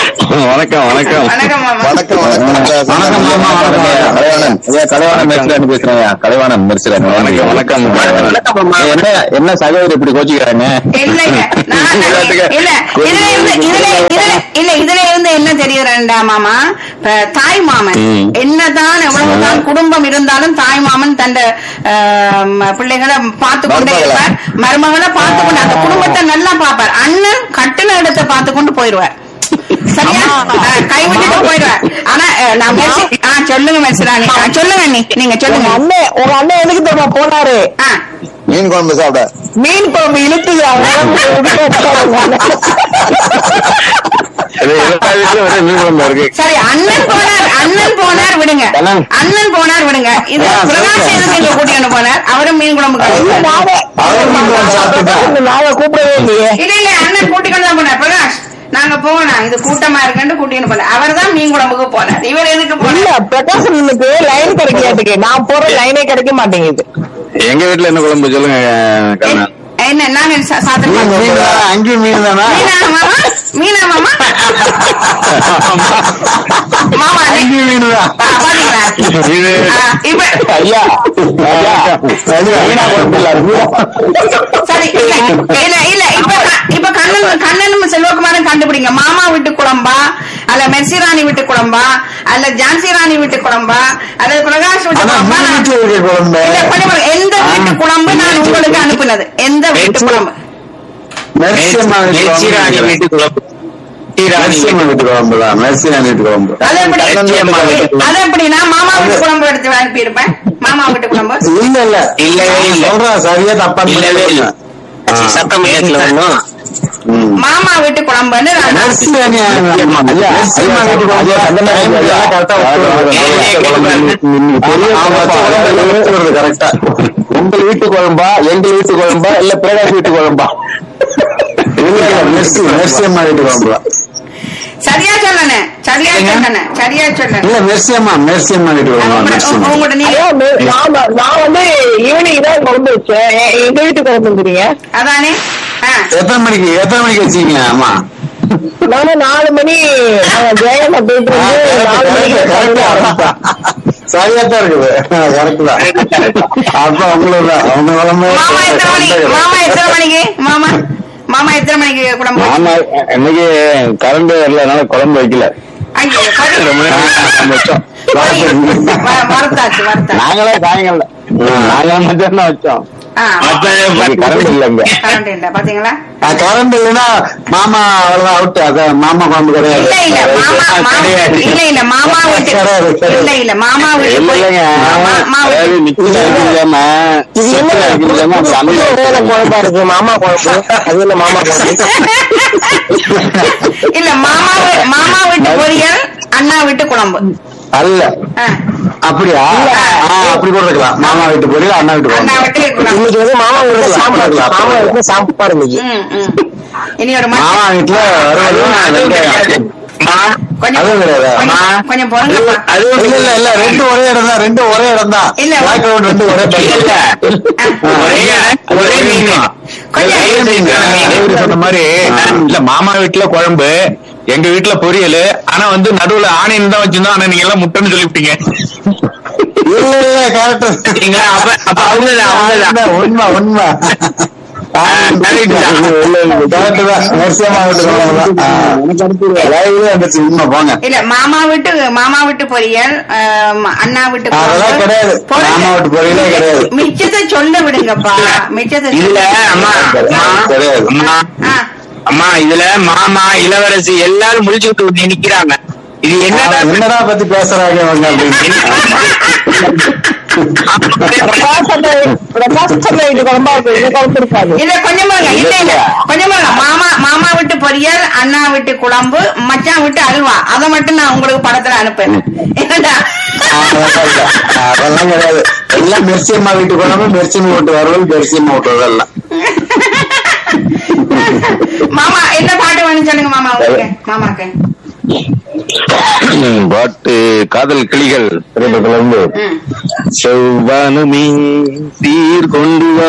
Speaker 5: வணக்கம் வணக்கம்
Speaker 1: வணக்கம் மாமா
Speaker 7: வணக்கம் வணக்கம்
Speaker 5: வணக்கம் மாமா, வணக்கம்.
Speaker 7: கலைவாணன் ஐயா கலைவாணன் மெர்சிலான்னு பேசுறேன் ஐயா கலைவாணன் மெர்சிலான்
Speaker 5: வணக்கம் வணக்கம்
Speaker 7: என்ன என்ன சகோதரி இப்படி கோச்சிக்கிறாங்க
Speaker 1: இல்லைங்க நான் இல்ல இதுல இருந்து இதுல இதுல இல்ல இதுல இருந்து என்ன தெரியுதுடா மாமா இப்ப தாய் மாமன்
Speaker 7: ம்.
Speaker 1: என்னதான் எவ்வளவுதான் குடும்பம் இருந்தாலும் தாய் மாமன் தந்த ஆம், பிள்ளைகளை பார்த்து கொண்டே
Speaker 7: மருமகளை.
Speaker 1: இருப்பார் மருமகளை பார்த்து கொண்டு அந்த குடும்பத்தை நல்லா பார்ப்பார் அண்ணன் கட்டின இடத்தை பார்த்து கொண்டு போயிருவார் சரியா ஆ, கை விட்டுட்டு போயிடுவார் ஆனா அஹ், நான் மெர்சி- ஆ, சொல்லுங்க மெர்சிராணி ஆ, சொல்லுங்க நீ நீங்க
Speaker 3: உங்க
Speaker 1: சொல்லுங்க
Speaker 3: அண்ணன் உங்க அண்ணன் எதுக்கு தெரியுமா போனாரு
Speaker 1: ஆ
Speaker 7: மீன் குழம்பு சாப்பிட
Speaker 3: மீன் குழம்பு இழுத்து
Speaker 5: எல்லா வீட்லயும் ஒரே மீன் குழம்பு இருக்கு
Speaker 1: சரி அண்ணன் போனார் அண்ணன் போனார் விடுங்க
Speaker 5: அண்ணன்.
Speaker 1: அண்ணன் போனார் விடுங்க இது
Speaker 7: ஆ,
Speaker 1: பிரகாஷ்
Speaker 7: சொல்லுங்க.
Speaker 1: எதுக்கு இங்க கூட்டிட்டு போனார் அவரும் மீன் குழம்பு கழிச்சார்.
Speaker 7: அவரும் மீன் குழம்பு சாப்பிட்டுட்டான்.
Speaker 3: நாங்க கூப்பிடவே இல்லையே
Speaker 1: இல்ல இல்ல அண்ணன் கூட்டிட்டு தான் போனார் பிரகாஷ் நாங்க போனோம் இது கூட்டமா இருக்குன்னு கூட்டிட்டு போனார் அவர் தான் மீன் குழம்புக்கு போனார் இவர் எதுக்கு
Speaker 3: இல்ல
Speaker 1: போனார்
Speaker 3: பிரகாசனுக்கு லைன் கிடைக்காதுக்கு நான் போற லைனே கிடைக்க மாட்டேங்குது
Speaker 5: எங்க வீட்டுல என்ன குழம்பு சொல்லுங்க கண்ணன்
Speaker 1: என்ன நாங்க சா- சாப்பிட்டு
Speaker 7: மீன் மீன் தானா அங்கேயும் மீன் தானா
Speaker 1: மீனா மாமா மீனா மாமா மாமா நீ-
Speaker 7: அங்கேயும் மீன் தான்
Speaker 1: பா- பாத்தீங்களா
Speaker 5: இது
Speaker 1: ஆ, இப்ப
Speaker 7: ஐயா ஐயா மீனா குழம்பு இல்ல அது மீனா.
Speaker 1: சரி இல்ல இல்ல இல்ல இப்ப க- இப்ப கண்ணன் கண்ணனும் செல்வகுமாரும் கண்டுபிடிங்க மாமா வீட்டு குழம்பா அல்ல மெர்சி ராணி வீட்டு குழம்பா அல்ல ஜான்சி ராணி வீட்டு குழம்பா அல்லது பிரகாஷ் வீட்டு
Speaker 7: ஆனா
Speaker 1: குழம்பா
Speaker 7: மீன்
Speaker 1: நான்-
Speaker 7: வீட்டுல இருக்க குழம்பு
Speaker 1: இல்ல, கொஞ்சம் பாருங்க. எந்த வீட்டு குழம்பு நான் உங்களுக்கு அனுப்புனது எந்த வீட்டு குழம்பு
Speaker 7: மெர்சியம்மா வீட்டு
Speaker 5: மெர்சிராணி
Speaker 7: குழம்பு
Speaker 5: வீட்டு குழம்பு சீராணி
Speaker 7: மெர்சியம்மா வீட்டு குழம்பு தான் மெர்சிராணி வீட்டு குழம்பு
Speaker 1: அது எப்படி
Speaker 7: கண்ணன் வீட்டு குழம்பு.
Speaker 1: அது எப்படி நான் மாமா வீட்டு குழம்பு எடுத்து அனுப்பியிருப்பேன் மாமா வீட்டு குழம்பு
Speaker 7: இல்ல இல்ல
Speaker 5: இல்லவே இல்ல.
Speaker 7: சொல்றேன் சரியா தப்பா
Speaker 5: இல்லவே இல்ல. சத்தம் ஏத்துல ஒண்ணும்
Speaker 1: மாமா வீட்டு குழம்புன்னு நான்
Speaker 7: மெர்சிராணி ஐயா மெர்சியம்மா வீட்டு குழம்பு அந்த மாதிரி எல்லாம் கரெக்டா கரெக்டா உங்க வீட்டு குழம்பா எங்க வீட்டு குழம்பா இல்ல பிரகாஷ் வீட்டு குழம்பா மெர்சி மெர்சியம்மா வீட்டு குழம்பு
Speaker 1: சரியா சொல்லணே சரியா சொல்லணே சரியா சொல்லணே
Speaker 7: இல்ல மெர்சியம்மா மெர்சியம்மா வீட்டு குழம்பா மெர்சியம்மா
Speaker 1: உங்களோட நீ
Speaker 3: ஐயோ மே- நான் நான் வந்து ஈவினிங் தான் குழம்பு வச்சேன் எ- எங்க வீட்டு குழம்புங்கிறீங்க
Speaker 1: அதானே ஆ
Speaker 7: எத்தனை மணிக்கு எத்தனை மணிக்கு வச்சீங்க ஆமா
Speaker 3: நானும் நாலு மணி ஜெயமா போயிட்டு வந்து நாலு மணிக்கு குழம்பு ஆரம்பிச்சேன்.
Speaker 7: சரியா தான் இருக்குது கரெக்ட் தான் அப்ப அவங்களோட அவங்க
Speaker 1: மாமா எத்தனை மணிக்கு மாமா எத்தனை மணிக்கு மாமா மாமா எத்தனை மணிக்கு குழம்பு
Speaker 5: ஆமா இன்னைக்கு கரண்ட் வரலனால குழம்பு வைக்கல
Speaker 1: ஐயோ சரி.
Speaker 5: ரொம்ப நேரம் வச்சோம்
Speaker 1: வ- வறுத்தாச்சு வறுத்தாச்சு
Speaker 5: நாங்களே சாயங்காலம் நாங்களே மத்தியானம் தான் வச்சோம்
Speaker 1: ஆ
Speaker 5: கரண்ட் இல்ல இங்க
Speaker 1: கரண்ட் இல்ல பாத்தீங்களா
Speaker 7: கரண்ட் இல்லைன்னா மாமா அவ்வளவுதான் அவுட் அதான் மாமா குழம்பு கிடையாது
Speaker 1: இல்ல இல்ல மாமா மாமா இல்ல இல்ல மாமா வீட்டு
Speaker 7: கிடையாது, கிடையாது.
Speaker 1: இல்ல இல்ல மாமா வீட்டு
Speaker 5: இல்ல
Speaker 1: போய்
Speaker 5: இல்லைங்க
Speaker 1: மாமா- மாமா
Speaker 5: அதாவது
Speaker 1: வீட்டு-
Speaker 5: நிச்சயம் இல்லாம
Speaker 3: இது என்ன
Speaker 5: செட்டில் இல்லாம
Speaker 3: புது- புது வகையான குழம்பா இருக்கு மாமா குழம்பு அது என்ன மாமா குழம்பு
Speaker 1: இல்ல மாமா வீ- மாமா வீட்டு பொரியல் அண்ணா வீட்டு குழம்பு
Speaker 7: அல்ல
Speaker 1: ஆ.
Speaker 7: அப்படியா ஆ, அப்படி கூட இருக்கலாம் மாமா வீட்டு பொரியல் அண்ணா வீட்டு
Speaker 1: அண்ணா
Speaker 7: குழம்பு
Speaker 1: வீட்டு குழம்பு
Speaker 3: இன்னைக்கு வந்து மாமா வீட்டுல சாம்பார் மாமா வீட்டுல சாம்பார் இன்னைக்கு
Speaker 1: ம், ம். இனி ஒரு
Speaker 7: மாமா
Speaker 1: மச்ச-
Speaker 7: வீட்டுல வறுவல் வெங்காயம்
Speaker 1: கொஞ்சம்
Speaker 7: அதுவும் கிடையாது.
Speaker 1: கொஞ்சம் கொஞ்சம் பொறுங்கப்பா
Speaker 7: இல்ல இல்ல இல்ல ரெண்டு ஒரே இடம் தான் ரெண்டு ஒரே இடம் தான்
Speaker 1: இல்ல.
Speaker 7: பேக்ரவுண்ட் ரெண்டு ஒரே
Speaker 5: இல்ல. ஒரே ஒரே மீன்
Speaker 1: கொஞ்சம்
Speaker 5: ஒரே மீன்.
Speaker 7: இவரு சொன்ன மாதிரி
Speaker 5: இல்ல மாமா வீட்டுல குழம்பு எங்க வீட்டுல பொரியல் ஆனா வந்து நடுவுல ஆனியன் தான் வச்சிருந்தோம் ஆனா நீங்க எல்லாம் முட்டைன்னு சொல்லிவிட்டீங்க
Speaker 7: இல்ல இல்ல கரெக்ட்
Speaker 5: சரிங்களா? அப்ப- அப்ப அவங்கதான், அவங்கதான்.
Speaker 7: உண்மை உண்மை
Speaker 5: correct தான்.
Speaker 7: கரெக்ட் தான் மெர்சியம்மா வீட்டு குழம்பு தான் லைவ்ல வந்துச்சு உண்மை போங்க
Speaker 1: இல்ல மாமா வீட்டு மாமா வீட்டு பொரியல் ஆம், அண்ணா வீட்டு குழம்பு.
Speaker 7: அதெல்லாம் கிடையாது.
Speaker 1: பொரியல்.
Speaker 7: மாமா வீட்டு பொரியலே கிடையாது.
Speaker 1: மிச்சத்தை சொல்ல விடுங்கப்பா மிச்சத்தை
Speaker 5: இதுல
Speaker 1: சொல்ல-
Speaker 5: அம்மா அம்மா,
Speaker 7: கிடையாது.
Speaker 5: அம்மா
Speaker 1: ஆ.
Speaker 5: அம்மா இதுல மாமா இளவரசி எல்லாரும் முடிச்சு விட்டு நிக்கிறாங்க இது என்னடா
Speaker 7: என்னடா பத்தி பேசுறாங்க அவங்க அப்படின்னு
Speaker 3: பிரகாஷ் அண்ணா பிரகாஷ் அண்ணா வீட்டு குழம்பா இருக்கு இது குழம்பு இருக்காது
Speaker 1: இல்ல கொஞ்சம் பாருங்க இல்ல இல்ல கொஞ்சம் பாருங்க மாமா மாமா வீட்டு பொரியல் அண்ணா வீட்டு குழம்பு மச்சான் வீட்டு அல்வா அதை மட்டும் நான் உங்களுக்கு படத்துல அனுப்புறேன் என்னடா
Speaker 7: அதெல்லாம் இல்ல. அதெல்லாம் கிடையாது எல்லாம் மெர்சியம்மா வீட்டு குழம்பு மெர்சியம்மா வீட்டு வரவல் மெர்சியம்மா வீட்டு வரலாம்
Speaker 1: மாமா என்ன பாட்டு வேணும் சொல்லுங்க மாமா உங்களுக்கு மாமாக்கு
Speaker 5: பாட்டு காதல் கிளிகள் திரைப்படத்துல இருந்து
Speaker 1: ம்.
Speaker 5: செவ்வானமே சீர் கொண்டு வா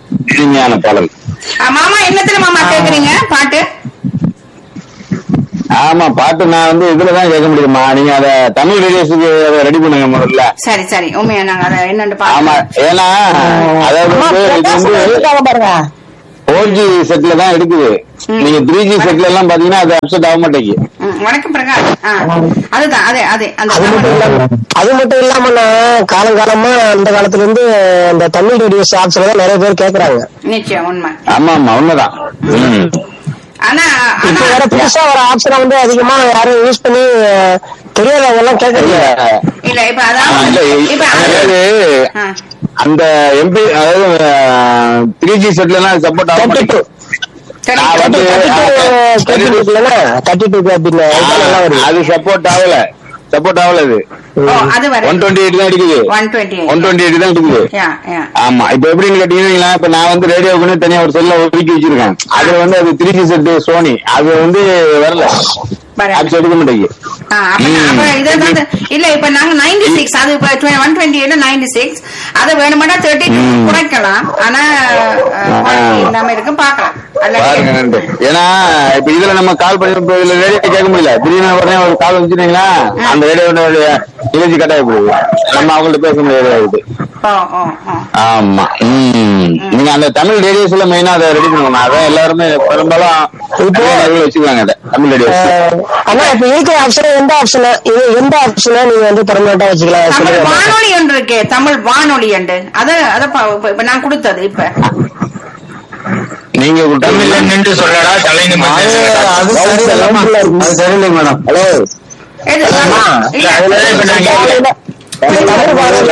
Speaker 5: இனிமையான பாடல்
Speaker 1: ஆ, மாமா என்னத்துல மாமா கேக்குறீங்க பாட்டு
Speaker 5: ஆமா பாட்டு நான் வந்து இதுலதான் கேட்க முடியுமா நீங்க அத தமிழ் ரேடியோஸுக்கு அதை ரெடி பண்ணுங்க முதல்ல
Speaker 1: சரி சரி உண்மையா நாங்க அதை என்னன்னு
Speaker 5: ஆமா
Speaker 1: பாக்கலாம்
Speaker 5: ஏன்னா அதாவது வந்து இது வந்து
Speaker 3: இருக்காங்க பாருங்க
Speaker 5: ஃபோர் ஜி செட்ல தான் எடுக்குது நீங்க த்ரீ ஜி செட்ல எல்லாம் பாத்தீங்கன்னா அது அப்செட் ஆக மாட்டேங்குது
Speaker 1: ம், வணக்கம் பிரகாஷ் ஆ, அதுதான் அதே அதே அந்த
Speaker 3: அது மட்டும் இல்லாம அது மட்டும் இல்லாம நான் காலங்காலமா அந்த காலத்துல இருந்து இந்த தமிழ் ரேடியோ ஷாப்ஸ்ல தான் நிறைய பேர் கேக்குறாங்க
Speaker 1: நிச்சயம் உண்மை
Speaker 5: ஆமா ஆமா உண்மைதான் ம்.
Speaker 1: ஆனா
Speaker 3: இப்ப
Speaker 1: ஆனா
Speaker 3: வேற புதுசா வர ஆப்ஷனை வந்து அதிகமா யாரும் யூஸ் பண்ணி அஹ், தெரியாதவங்க எல்லாம்
Speaker 5: இல்ல
Speaker 3: கேக்குறீங்க
Speaker 1: இல்ல இப்ப
Speaker 5: ஆ, இல்ல
Speaker 1: அதாவது இப்ப அது-
Speaker 5: அதாவது
Speaker 1: ஆ,
Speaker 5: அந்த எம்பி அதாவது த்ரீ ஜி செட்ல எல்லாம் சப்போர்ட் ஆக
Speaker 3: தேர்ட்டி டூ
Speaker 5: மாட்டேங்குது
Speaker 1: சரி,
Speaker 5: நான் வந்து
Speaker 3: தேர்ட்டி டூ தேர்ட்டி டூ அப்படின்னு நல்லா வருது
Speaker 5: அது சப்போர்ட் ஆகல சப்போர்ட் ஆகல அது
Speaker 1: ஓ, அது வரை
Speaker 5: ஒன் டுவெண்ட்டி எயிட் தான் இருக்குது
Speaker 1: one twenty
Speaker 5: one twenty eight தான் இருக்குது
Speaker 1: யா யா
Speaker 5: ஆமா இப்ப எப்படின்னு கேட்டீங்கன்னா இப்ப நான் வந்து ரேடியோக்குன்னு தனியா ஒரு செல்ல ஒதுக்கி வச்சிருக்கேன் அதுல வந்து அது த்ரீ ஜி செட் சோனி அது வந்து வரல
Speaker 1: வரல.
Speaker 5: அது எடுக்க மாட்டேங்குது
Speaker 1: ஆ, அப்ப
Speaker 5: ம்.
Speaker 1: அப்ப இதை வந்து இல்ல இப்ப நாங்க நைன்டி சிக்ஸ் அது இப்ப one twenty eight ninety six அது வேணுமாட்டா தேர்ட்டி
Speaker 5: ம்.
Speaker 1: குறைக்கலாம் ஆனா அஹ், quality இல்லாம இருக்கு பாக்கலாம்
Speaker 5: பாருங்க
Speaker 1: அல்ல
Speaker 5: நன்றி. ஏன்னா இப்ப இதுல நம்ம கால் பண்ணி இப்ப இதுல ரேடியோ கேட்க முடியல திடீர்னு உடனே ஒரு கால் வச்சுட்டீங்களா அந்த ரேடியோ இலச்சி கட்டாய போடுது நம்ம அவங்கள்ட்ட பேச முடியாது ஆகுது
Speaker 1: ஓ ஓ ஓ
Speaker 5: ஆமா ம். நீங்க அந்த தமிழ் ரேடியோஸ்ல மெயினா அதை ரெடி பண்ணுவோம் அதான் எல்லாருமே பெரும்பாலும் இப்போ வச்சுக்குவாங்க அதை தமிழ் ரேடியோஸ்
Speaker 3: அஹ், ஆனா இப்ப இருக்கிற ஆப்ஷன் எந்த ஆப்ஷன் இது எந்த ஆப்ஷனை நீங்க வந்து பர்மனண்டா வச்சுக்கலாம்
Speaker 1: தமிழ்
Speaker 3: சொல்லுங்க
Speaker 1: வானொலி ஒன்று இருக்கே தமிழ் வானொலி உண்டு அத அத பா- இப்ப- இப்ப நான் கொடுத்தது இப்ப
Speaker 5: நீங்க
Speaker 7: தமிழ்ல நின்று சொல்லடா தலைன்னு
Speaker 6: அது சரியில்லை அது சரியில்லை மேடம் ஹலோ
Speaker 1: எது? இல்ல.
Speaker 3: காலையில- தமிழ் வானொலி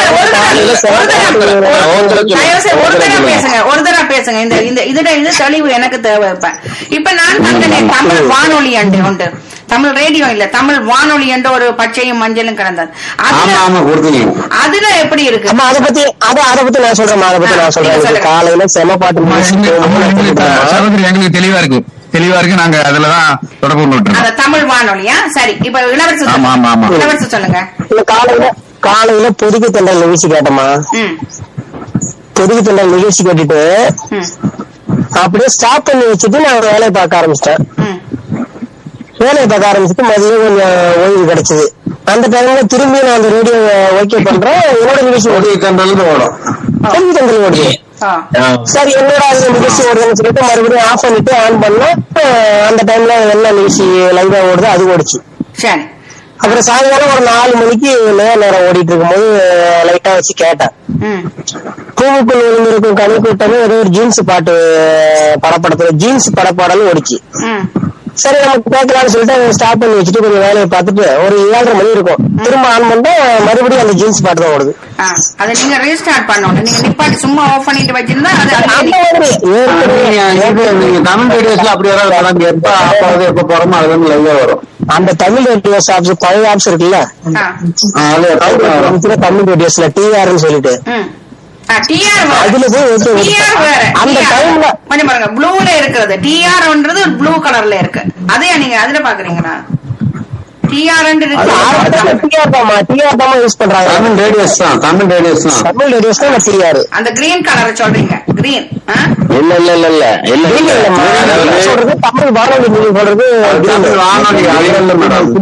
Speaker 1: தயவு செய்து ஒரு தடவை பேசுங்க ஒரு தடவை பேசுங்க இந்த இந்த இதுல இது தெளிவு எனக்கு தேவை இப்ப இப்ப நான் கண்டனேன் தமிழ் வானொலி அண்டு உண்டு தமிழ் ரேடியோ இல்ல தமிழ் வானொலி என்ற ஒரு பச்சையும் மஞ்சளும் கலந்தது
Speaker 6: ஆமா
Speaker 1: அதுல
Speaker 6: ஆமா கொடுத்தீங்க
Speaker 1: அதுல எப்படி இருக்கு
Speaker 3: ஆமா அத பத்தி அத அத பத்தி நான் சொல்றேன் அத பத்தி நான் சொல்றேன்
Speaker 1: நீங்க
Speaker 3: இது
Speaker 1: சொல்லுங்க.
Speaker 3: காலையில செம பாட்டு music
Speaker 7: சகோதரி எங்களுக்கு தெளிவா இருக்கு தெளிவா இருக்கு நாங்க அதுலதான் தொடர்பு கொண்டு
Speaker 1: அந்த
Speaker 7: விட்டுருக்கோம்
Speaker 1: தமிழ் வானொலியா சரி இப்ப இளவரசர்
Speaker 7: ஆமா, ஆமா, ஆமா.
Speaker 1: சொல்லுங்க. இளவரசர் சொல்லுங்க
Speaker 3: இல்ல காலையில காலையில பொதுக்கு தண்டல் நிகழ்ச்சி கேட்டோமா
Speaker 1: ம்
Speaker 3: பொதுக்கு தண்டல் நிகழ்ச்சி கேட்டுட்டு
Speaker 1: ம்
Speaker 3: அப்படியே ஸ்டாப் பண்ணி வச்சுட்டு நான் வேலையை பார்க்க ஆரம்பிச்சிட்டேன்
Speaker 1: ம்
Speaker 3: வேலையை பார்க்க ஆரம்பிச்சுட்டு மதியம் கொஞ்சம் ஓய்வு கிடைச்சது அந்த டைம்ல திரும்பி நான் அந்த ரேடியோ ஓகே பண்றேன் என்னோட நிகழ்ச்சி ஓடுது
Speaker 6: கொடி கண்டல் ஓடும்
Speaker 3: பொதுக்கு தண்டல் ஓடுது
Speaker 1: ஆ
Speaker 3: சரி என்னோட அந்த நிகழ்ச்சி ஓடுதுன்னு சொல்லிட்டு மறுபடியும் ஆஃப் பண்ணிட்டு ஆன் பண்ணா அஹ், அந்த டைம்ல என்ன நிகழ்ச்சி லைவா ஓடுதோ அது ஓடிச்சு
Speaker 1: சரி
Speaker 3: அப்புறம் சாயங்காலம் ஒரு நாலு மணிக்கு நேர நேரம் ஓடிட்டு இருக்கும்போது லைட்டா வச்சு கேட்டேன்
Speaker 1: ம்
Speaker 3: பூவுக்குள் விழுந்திருக்கும் கனி கூட்டமே ஏதோ ஒரு ஜீன்ஸ் பாட்டு படப்படத்துல ஜீன்ஸ் படப்பாடல் ஓடிச்சு
Speaker 1: ம்
Speaker 3: சரி நமக்கு கேட்கலாம்னு சொல்லிட்டு ஸ்டாப் பண்ணி வச்சுட்டு கொஞ்சம் வேலையை பார்த்துட்டு ஒரு ஏழரை மணி இருக்கும் திரும்ப ஆன் பண்ணிட்டு மறுபடியும் அந்த ஜீன்ஸ் பாட்டு தான் ஓடுது
Speaker 1: ஆ அதை நீங்க ரீஸ்டார்ட் பண்ணணும் நீங்க நிப்பாட்டி சும்மா ஆஃப் பண்ணிட்டு வச்சிருந்தா அது
Speaker 3: அந்த
Speaker 1: அப்படியே
Speaker 3: மாதிரி ஏற்கனவே
Speaker 6: நீங்க நீங்க தமிழ் ரேடியோஸ்ல அப்படி ஏதாவது படம் எப்ப ஆஃப் ஆகுது எப்ப போறோமோ அது வந்து லைவா வரும்
Speaker 3: அந்த தமிழ் ரேடியோஸ் ஆப்ஸ் பழைய ஆப்ஸ் இருக்குல்ல
Speaker 1: ஆ.
Speaker 6: ஆ, அது எப்ப வரும்
Speaker 3: வந்துச்சுன்னா தமிழ் ரேடியோஸ்ல டிஆர்னு சொல்லிட்டு
Speaker 1: ம் ஆ, TR வேற.
Speaker 3: அதுல போய் ஓகே
Speaker 1: TR வேற.
Speaker 3: அந்த
Speaker 1: TR.
Speaker 3: டைம்ல
Speaker 1: கொஞ்சம் பாருங்க ப்ளூல இருக்கிறது டிஆர்ன்றது ப்ளூ கலர்ல இருக்கு அதையா நீங்க அதுல பாக்குறீங்களா டிஆர் இருக்கு
Speaker 3: டிஆர் தாமா டிஆர் தாமா யூஸ் பண்றாங்க
Speaker 6: தமிழ் ரேடியோஸ் தான் தமிழ் ரேடியோஸ் தான்
Speaker 3: தமிழ் ரேடியோஸ் தான் டிஆர்
Speaker 1: அந்த கிரீன் கலர் சொல்றீங்க கிரீன்
Speaker 5: இல்ல இல்ல இல்ல இல்ல இல்ல
Speaker 3: இல்ல இல்லம்மா
Speaker 5: அதாவது
Speaker 3: நீங்க சொல்றது தமிழ் வானொலி நீங்க சொல்றது
Speaker 6: தமிழ் வானொலி அது இல்ல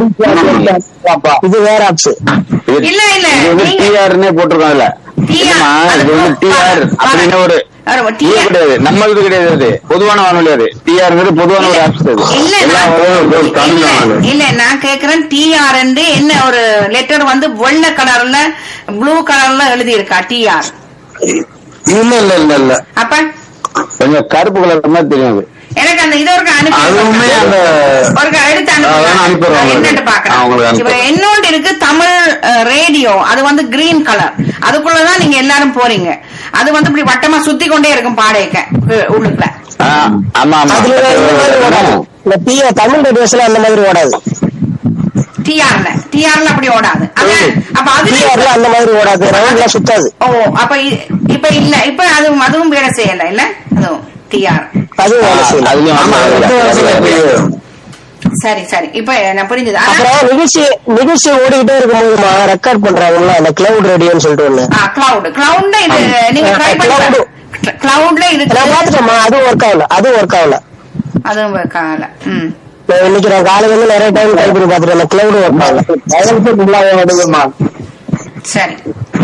Speaker 6: மேடம்
Speaker 3: இது வேற ஆப்ஸ்
Speaker 5: இது-
Speaker 1: இல்ல, இல்ல,
Speaker 5: இது வந்து
Speaker 1: நீங்க-
Speaker 5: டிஆர்னே போட்டிருக்காங்கல்ல
Speaker 1: TR.
Speaker 5: இல்லம்மா,
Speaker 1: அது
Speaker 5: இது வந்து
Speaker 1: பா-
Speaker 5: டிஆர்
Speaker 1: பா-
Speaker 5: அப்படின்னு ஒரு
Speaker 1: அது ஒரு
Speaker 5: இது
Speaker 1: TR.
Speaker 5: கிடையாது நம்மளுக்கு கிடையாது அது பொதுவான வானொலி அது டிஆர்ங்கிறது பொதுவான ஒரு ஆப்ஸ் அது
Speaker 1: இல்ல
Speaker 5: எல்லா
Speaker 1: நான்
Speaker 5: வானொலியும்
Speaker 6: தமிழ்
Speaker 1: இல்ல,
Speaker 6: வானொலி.
Speaker 1: இல்ல நான் கேக்குறேன் டிஆர் என்ன ஒரு லெட்டர் வந்து வெள்ளை கலர்ல ப்ளூ கலர்ல எழுதி இருக்கா டிஆர்
Speaker 6: இல்ல இல்ல இல்ல இல்ல
Speaker 1: அப்ப
Speaker 5: கொஞ்சம் கருப்பு கலர் மாதிரி தெரியும் அது
Speaker 1: எனக்கு அந்த இது ஒரு அனுப்பி
Speaker 6: அதுவுமே அந்த
Speaker 1: ஒரு எடுத்து
Speaker 6: ஆ, வேணா அனுப்பிடுறோம்
Speaker 1: அனுப்பி
Speaker 6: உங்களுக்கு.
Speaker 1: என்னன்னு
Speaker 6: ஆ, உங்களுக்கு
Speaker 1: பாக்கிறேன்
Speaker 6: அனுப்பிடுறோம்.
Speaker 1: இப்ப என்னோட இருக்கு தமிழ் ரேடியோ அது வந்து கிரீன் கலர் அதுக்குள்ளதான் நீங்க எல்லாரும் போறீங்க அது வந்து இப்படி வட்டமா சுத்தி கொண்டே இருக்கும் பாடையக்க உள்ளுக்குள்ள
Speaker 5: ஆ, ஆமா ஆமா
Speaker 3: அதுல இந்த மாதிரி ஓடாது இந்த டிஆர் தமிழ் ரேடியோஸ்ல அந்த மாதிரி ஓடாது
Speaker 1: டிஆர்ல டிஆர்ல அப்படி ஓடாது அதான் அப்ப
Speaker 3: டிஆர்ல
Speaker 1: அது
Speaker 3: அந்த மாதிரி ஓடாது ரவுண்ட்ல சுத்தாது
Speaker 1: ஓ அப்ப இ- இப்ப இல்ல இப்ப அதுவும் அதுவும் வேலை செய்யல இல்ல அதுவும் டிஆர்
Speaker 3: அது வேலை செய்யல
Speaker 5: அதுலயும்
Speaker 6: ஆமா
Speaker 5: ஆமா,
Speaker 6: ரெண்டு வருஷம் இப்ப
Speaker 1: சரி சரி இப்ப நான் புரிஞ்சது ஆனா
Speaker 3: அப்புறம் நிகழ்ச்சி நிகழ்ச்சி ஓடிக்கிட்டே இருக்கும்போதுமா ரெக்கார்ட் பண்றாங்கல்ல அந்த கிளவுட் ரேடியோன்னு சொல்லிட்டு ஒண்ணு
Speaker 1: கிளவுட் கிளவுட்ல இது நீங்க ட்ரை பண்ணி கிளவுட்ல
Speaker 3: நான்
Speaker 1: இருக்கு
Speaker 3: பாத்துட்டேம்மா அது ஒர்க் ஆகல அது ஒர்க் ஆகல
Speaker 1: அதுவும் இருக்காங்கல்ல ம்
Speaker 3: நான் இன்னைக்கு நான் காலையில இருந்து நிறைய டைம் ட்ரை பண்ணி பார்த்துட்டு அந்த கிளவுட் ஒர்க் ஆகல
Speaker 1: சரி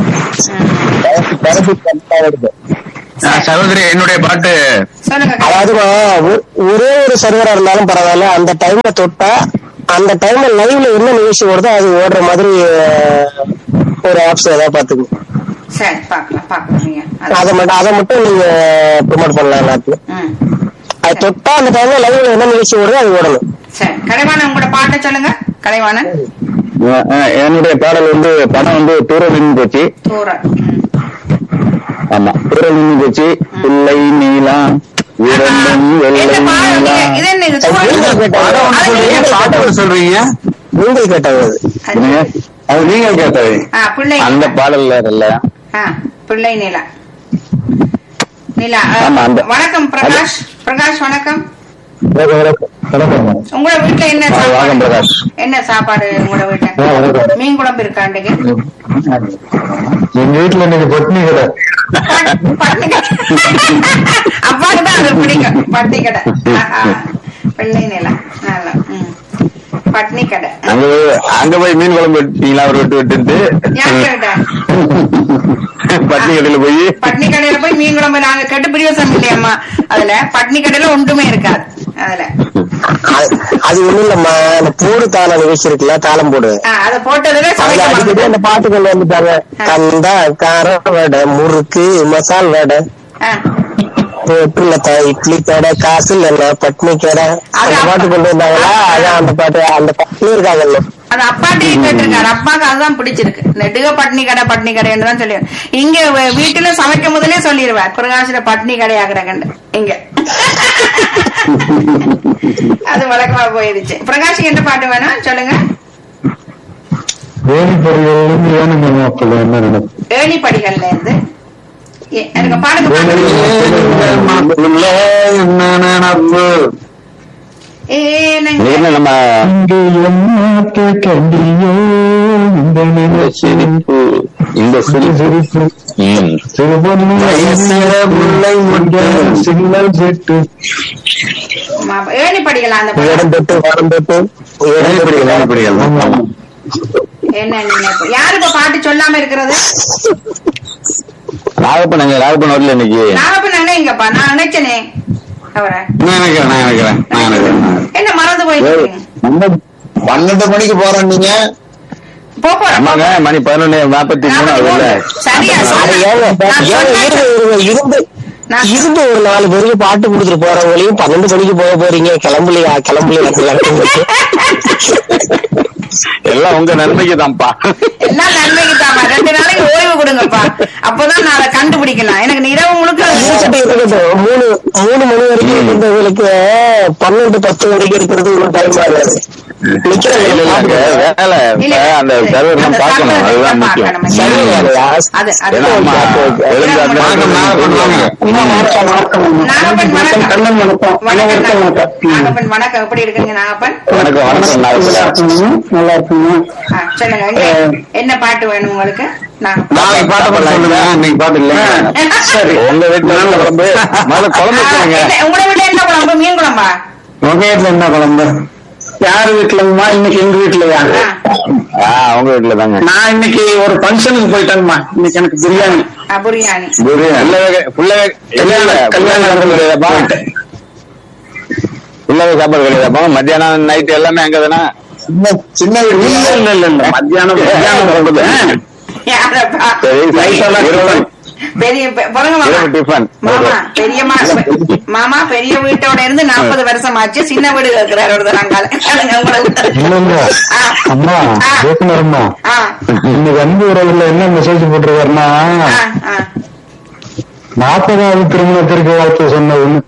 Speaker 5: ஆ, சகோதரி என்னுடைய பாட்டு
Speaker 1: சொல்லுங்க
Speaker 3: அதாவதுமா ஒ- ஒரே ஒரு சர்வரா இருந்தாலும் பரவாயில்ல அந்த டைம்ல தொட்டா அந்த டைம்ல லைவ்ல என்ன நிகழ்ச்சி ஓடுதோ அது ஓடுற மாதிரி அஹ், ஒரு ஆப்ஸ் ஏதாவது பாத்துக்கணும்
Speaker 1: சரி பாக்கலாம் பாக்கலாம் நீங்க அது-
Speaker 3: அதை மட்டும் அதை மட்டும் நீங்க ப்ரொமோட் பண்ணலாம் எல்லாத்தையும்
Speaker 1: ம்.
Speaker 3: அது தொட்டா அந்த டைம்ல லைவ்ல என்ன நிகழ்ச்சி ஓடுதோ அது ஓடணும்
Speaker 1: சரி கலைவாணன் உங்களோட பாட்டை சொல்லுங்க கலைவாணன்
Speaker 5: ஆ, ஆ, என்னுடைய பாடல் வந்து படம் வந்து தூரம் நின்று போச்சு
Speaker 1: தூரல் ம்.
Speaker 5: ஆமா தூரம் நின்று போச்சு பிள்ளை நீலா இரண்டும் வெள்ளை
Speaker 1: என்ன பாடம்
Speaker 5: நீலா
Speaker 1: நீங்க- இது என்ன இது
Speaker 3: அது
Speaker 1: தூரல்?
Speaker 3: நீங்க
Speaker 5: படம் ஒண்ணு சொல்றீங்க பாட்டு ஒண்ணு சொல்றீங்க
Speaker 3: நீங்கள் கேட்டது அது.
Speaker 5: என்னங்க? அது நீங்க கேட்டது
Speaker 1: ஆ, பிள்ளை
Speaker 5: அந்த பாடல்ல இல்ல
Speaker 1: ஆ, பிள்ளை நிலா நிலா ஆ,
Speaker 5: ஆமா, அந்த-
Speaker 1: வணக்கம் பிரகாஷ் பிரகாஷ் வணக்கம் உங்களோட வீட்டுல என்ன
Speaker 5: ஆ,
Speaker 1: சாப்பாடு
Speaker 5: வணக்கம் பிரகாஷ்.
Speaker 1: என்ன சாப்பாடு உங்களோட வீட்டுல
Speaker 5: வணக்கம்.
Speaker 1: மீன் குழம்பு இருக்காண்டுக்கு
Speaker 5: எங்க வீட்டுல இன்னைக்கு பட்னி கடை
Speaker 1: பட்டி கடை அப்பாக்கு தான் அது பிடிக்கும் பட்டி கடை ஆஹா. பிள்ளை நிலா நல்லா ம். பட்னி கடை
Speaker 5: அங்க போய் அங்க போய் மீன் குழம்பு வெட்டீங்களா அவர் விட்டு விட்டுட்டு
Speaker 1: யார் கேட்டா
Speaker 5: பட்னி கடையில போய்
Speaker 1: பட்னி கடையில போய் மீன் குழம்பு நாங்க கெட்டு பிரியோசனம் இல்லையம்மா அதுல பட்னி கடையில ஒன்றுமே இருக்காது அதுல
Speaker 3: அது- அது ஒண்ணும் இல்லம்மா அந்த போடு தாள நிகழ்ச்சி இருக்குல்ல தாளம் போடு
Speaker 1: ஆ, அதை போட்டதுல
Speaker 3: அதுல
Speaker 1: சமைக்க
Speaker 3: அடிக்கடி
Speaker 1: மாட்டோம்.
Speaker 3: அந்த பாட்டு கொண்டு வந்துட்டாங்க கந்தா கார வடை முறுக்கு மசால் வடை
Speaker 1: ஆ.
Speaker 3: போட்டுல இட்லி கடை காசு இல்ல பட்னி கடை அந்த பாட்டு கொண்டு வந்தாங்களா அதான் அந்த பாட்டு அந்த பாட்டு இருக்காங்கல்ல
Speaker 1: அது அப்பாட்டையே கேட்டிருக்காரு அப்பாக்கு அதுதான் பிடிச்சிருக்கு நெடுக பட்னி கடை பட்னி கடைன்னு தான் சொல்லி இங்க வ- வீட்டுல சமைக்கும் முதலே சொல்லிடுவார் பிரகாஷ்ல பட்னி கடை ஆகுறாங்கன்னு இங்க அது வழக்கமா போயிருச்சு பிரகாஷுக்கு என்ன பாட்டு வேணும் சொல்லுங்க
Speaker 5: என்ன நினைப்பு
Speaker 1: ஏணி படிகள்ல இருந்து எ- எனக்கு பாடுங்க பாடுங்க.
Speaker 5: என்ன நினைப்பு
Speaker 1: ஏனங்க
Speaker 5: என்ன நம்ம இந்த சிரிப்பு இந்த சிரிப்பு ம்.
Speaker 1: மா- ஏணி படிக்கலாம் அந்த பாட்டு.
Speaker 3: இடம் தொட்டு வரம் தொட்டு இடம் தொட்டு
Speaker 5: இப்படிகள், இப்படிகள். ஆமா.
Speaker 1: என்ன நினைப்பு யாரு இப்ப பாட்டு சொல்லாம இருக்கிறது
Speaker 5: நாகப்பன் எங்க நாகப்பன் வரல இன்னைக்கு
Speaker 1: நான் அப்ப நினைங்கப்பா நான் நினைச்சனே அவரை
Speaker 5: நான் நினைக்கிறேன் நான் நினைக்கிறேன் நான் நினைக்கிறேன்
Speaker 1: என்ன மறந்து போயிருக்கீங்க
Speaker 6: பன்னெண்டு மணிக்கு போறோம் நீங்க
Speaker 1: போ போறேன்
Speaker 5: ஆமாங்க மணி பதினொன்னு நாற்பத்தி மூணு ஆகுதுல்ல
Speaker 1: சரியா
Speaker 3: அது
Speaker 1: சொன்னேன்.
Speaker 3: ஏங்க,
Speaker 1: நான்
Speaker 3: ஏங்க,
Speaker 1: சொன்னேன்.
Speaker 3: இருங்க, இருங்க, இருந்து
Speaker 1: நான்
Speaker 3: இருந்து ஒரு நாலு பேருக்கு பாட்டு கொடுத்துட்டு போறவங்களையும் பன்னெண்டு மணிக்கு போக போறீங்க கிளம்பலையா கிளம்பலையா
Speaker 5: எல்லாம் உங்க நன்மைக்கு தான்ப்பா
Speaker 1: எல்லாம் நன்மைக்கு தாமா ரெண்டு நாளைக்கு ஓய்வு கொடுங்கப்பா அப்பதான் நான் அதை கண்டுபிடிக்கலாம் எனக்கு இந்த இரவு முழுக்க
Speaker 3: இருக்கட்டும், இருக்கட்டும். மூணு மூணு மணி வரைக்கும் இருந்தவங்களுக்கு பன்னெண்டு பத்து வரைக்கும் இருக்கிறது ஒரு டைம் ஆகாது நிக்கிறாங்க,
Speaker 5: இல்ல, இல்லங்க, வேலை
Speaker 1: இல்ல,
Speaker 5: இப்ப அந்த
Speaker 1: இல்ல,
Speaker 5: சர்வர்
Speaker 1: அந்த
Speaker 5: பார்க்கணும்
Speaker 1: server
Speaker 5: அதுதான்
Speaker 1: தான்
Speaker 5: முக்கியம்
Speaker 1: பார்க்கணும்.
Speaker 3: சரி, வேலையா?
Speaker 1: அது அது
Speaker 5: ஏன்னா அம்மா எழுந்து அந்த
Speaker 1: நாகப்பன் வணக்கம் வணக்கம் நாகப்பன் வணக்கம் எப்படி இருக்கீங்க நாகப்பன்
Speaker 5: வணக்கம் வணக்கம் நாகப்பன்
Speaker 1: ஆ, சொல்லுங்க என்ன- என்ன பாட்டு வேணும் உங்களுக்கு நான்
Speaker 5: நாளைக்கு பாட்டு பண்ண சொல்லுங்க இன்னைக்கு பாட்டு இல்ல சரி உங்க வீட்டுல என்ன குழம்பு முதல்ல குழம்பு வச்சுருங்க
Speaker 1: என்ன- உங்களோட வீட்டுல என்ன குழம்பு மீன் குழம்பா
Speaker 5: உங்க வீட்டுல என்ன குழம்பு
Speaker 3: யார் வீட்டுலமா இன்னைக்கு எங்க வீட்டுலயா
Speaker 1: ஆ,
Speaker 5: ஆ உங்க வீட்டுல தாங்க
Speaker 3: நான் இன்னைக்கு ஒரு ஃபங்க்ஷனுக்கு போயிட்டேங்கம்மா இன்னைக்கு எனக்கு பிரியாணி
Speaker 1: ஆ, பிரியாணி
Speaker 5: புள்ள வேக புள்ள வேக
Speaker 3: கல்யாணம்,
Speaker 5: கல்யாணம்
Speaker 3: கல்யாணம்
Speaker 5: கிடையாதுப்பா புள்ள வேக சாப்பாடு கிடையாதுப்பா மத்தியானம் நைட் எல்லாமே அங்க தானே
Speaker 6: சின்ன சின்ன வீடு
Speaker 3: இல்ல இல்ல இல்ல இல்ல மத்தியானம் மத்தியானம் சொல்றது
Speaker 1: யாரப்பா
Speaker 5: சரி சரி இரவு
Speaker 1: பெரிய பெ- பாருங்க மாமா
Speaker 5: இரவு டிஃபன்
Speaker 1: மாமா பெரிய மா மாமா பெரிய வீட்டோட இருந்து நாற்பது வருஷம் ஆச்சு சின்ன வீடு இருக்கிறார் ஒருத்தர் நாங்கால
Speaker 5: அம்மா
Speaker 1: ஆ.
Speaker 5: பேசுனரம்மா
Speaker 1: ஆ
Speaker 5: இன்னைக்கு அன்பு உறவுல என்ன மெசேஜ் போட்டிருக்காருன்னா
Speaker 1: ஆ ஆ
Speaker 5: நாற்பதாவது திருமணத்திற்கு வாழ்த்து சொன்னதுன்னு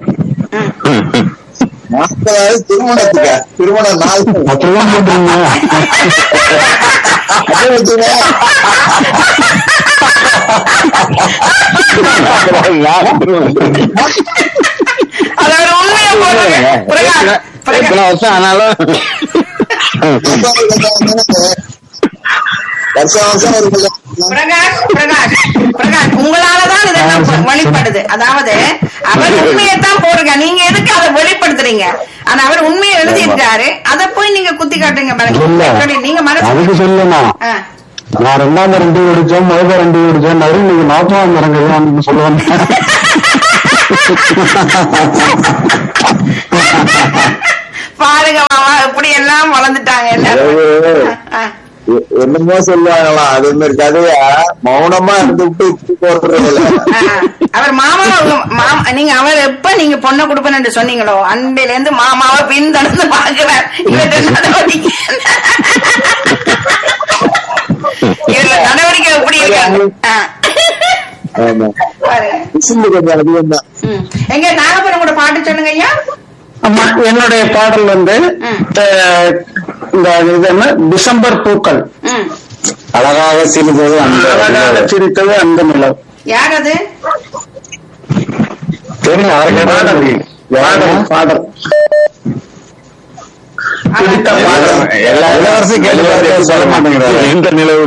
Speaker 6: நாற்பதாவது திருமணத்துக்கு திருமண நாள்
Speaker 5: அப்படிதான் போட்டுருங்க
Speaker 6: அதை வச்சுங்க.
Speaker 1: அது ஒரு உண்மையை போடுங்க பிரகாஷ்
Speaker 5: எத்தனை
Speaker 1: பிரகாஷ்
Speaker 5: வருஷம் ஆனாலும்
Speaker 6: நாற்பதாவது கல்யாணம் தானே? வருஷம் வருஷம் ஒரு கல்யாணம்
Speaker 1: பிரகாஷ் பிரகாஷ் பிரகாஷ் உங்களாலதான் இதெல்லாம் வ- வெளிப்படுது அதாவது அவர் உண்மையைத்தான் போடுங்க நீங்க எதுக்கு அதை வெளிப்படுத்துறீங்க ஆனா அவர் உண்மையை எழுதிட்டாரு அதை போய் நீங்க குத்தி காட்டுங்க பாருங்க
Speaker 3: இல்ல.
Speaker 1: எப்படி நீங்க மனசு
Speaker 3: அதுக்கு சொல்லணும்னா
Speaker 1: ஆ.
Speaker 3: நான் ரெண்டாம் ரெண்டு குடிச்சேன் முதல் ரெண்டு குடிச்சேன் நடு நீங்க நாற்பதாம் இறங்குது சொல்லுவாங்க
Speaker 1: பாருங்க மாமா இப்படி எல்லாம் வளர்ந்துட்டாங்க எல்லாரும்
Speaker 6: அதாவது
Speaker 1: ஆ.
Speaker 6: எ- என்னமோ சொல்லுவாங்களாம் அதே மாதிரி கதையா மௌனமா இருந்துட்டு இப்படி போடுறதில்ல
Speaker 1: ஆ. அவர் மாமாவை உங்க- மாமா நீங்க அவர் எப்ப நீங்க பொண்ணை கொடுப்பேன்னு சொன்னீங்களோ அன்றையில இருந்து மாமாவை பின்தொடர்ந்து பாக்குறார் இவர்கிட்ட நடவடிக்கை இவர்ல நடவடிக்கை எப்படி இருக்காங்க ஆ.
Speaker 6: ஆமா
Speaker 1: பாருங்க
Speaker 6: விசிந்து கொஞ்சம் அதிகம் தான்
Speaker 1: ம். எங்க நாகப்பழம் கூட பாட்டு சொல்லுங்க ஐயா
Speaker 3: ஆமா, என்னுடைய பாடல் வந்து
Speaker 1: ம்.
Speaker 3: அஹ், இந்த இது என்ன டிசம்பர் பூக்கள்
Speaker 1: ம்.
Speaker 6: அழகாக சிரித்தது அந்த
Speaker 3: அழகாக சிரித்தது அந்த நிலம்
Speaker 1: யார் அது
Speaker 6: தெரியும் அவருக்கு
Speaker 3: பாடல் பாடல் பாடல் பிடித்த பாடல்
Speaker 6: எல்லா இளவரசும் கேட்டு பார்த்தே சொல்ல மாட்டேங்கிறாரு
Speaker 5: எந்த நிலவு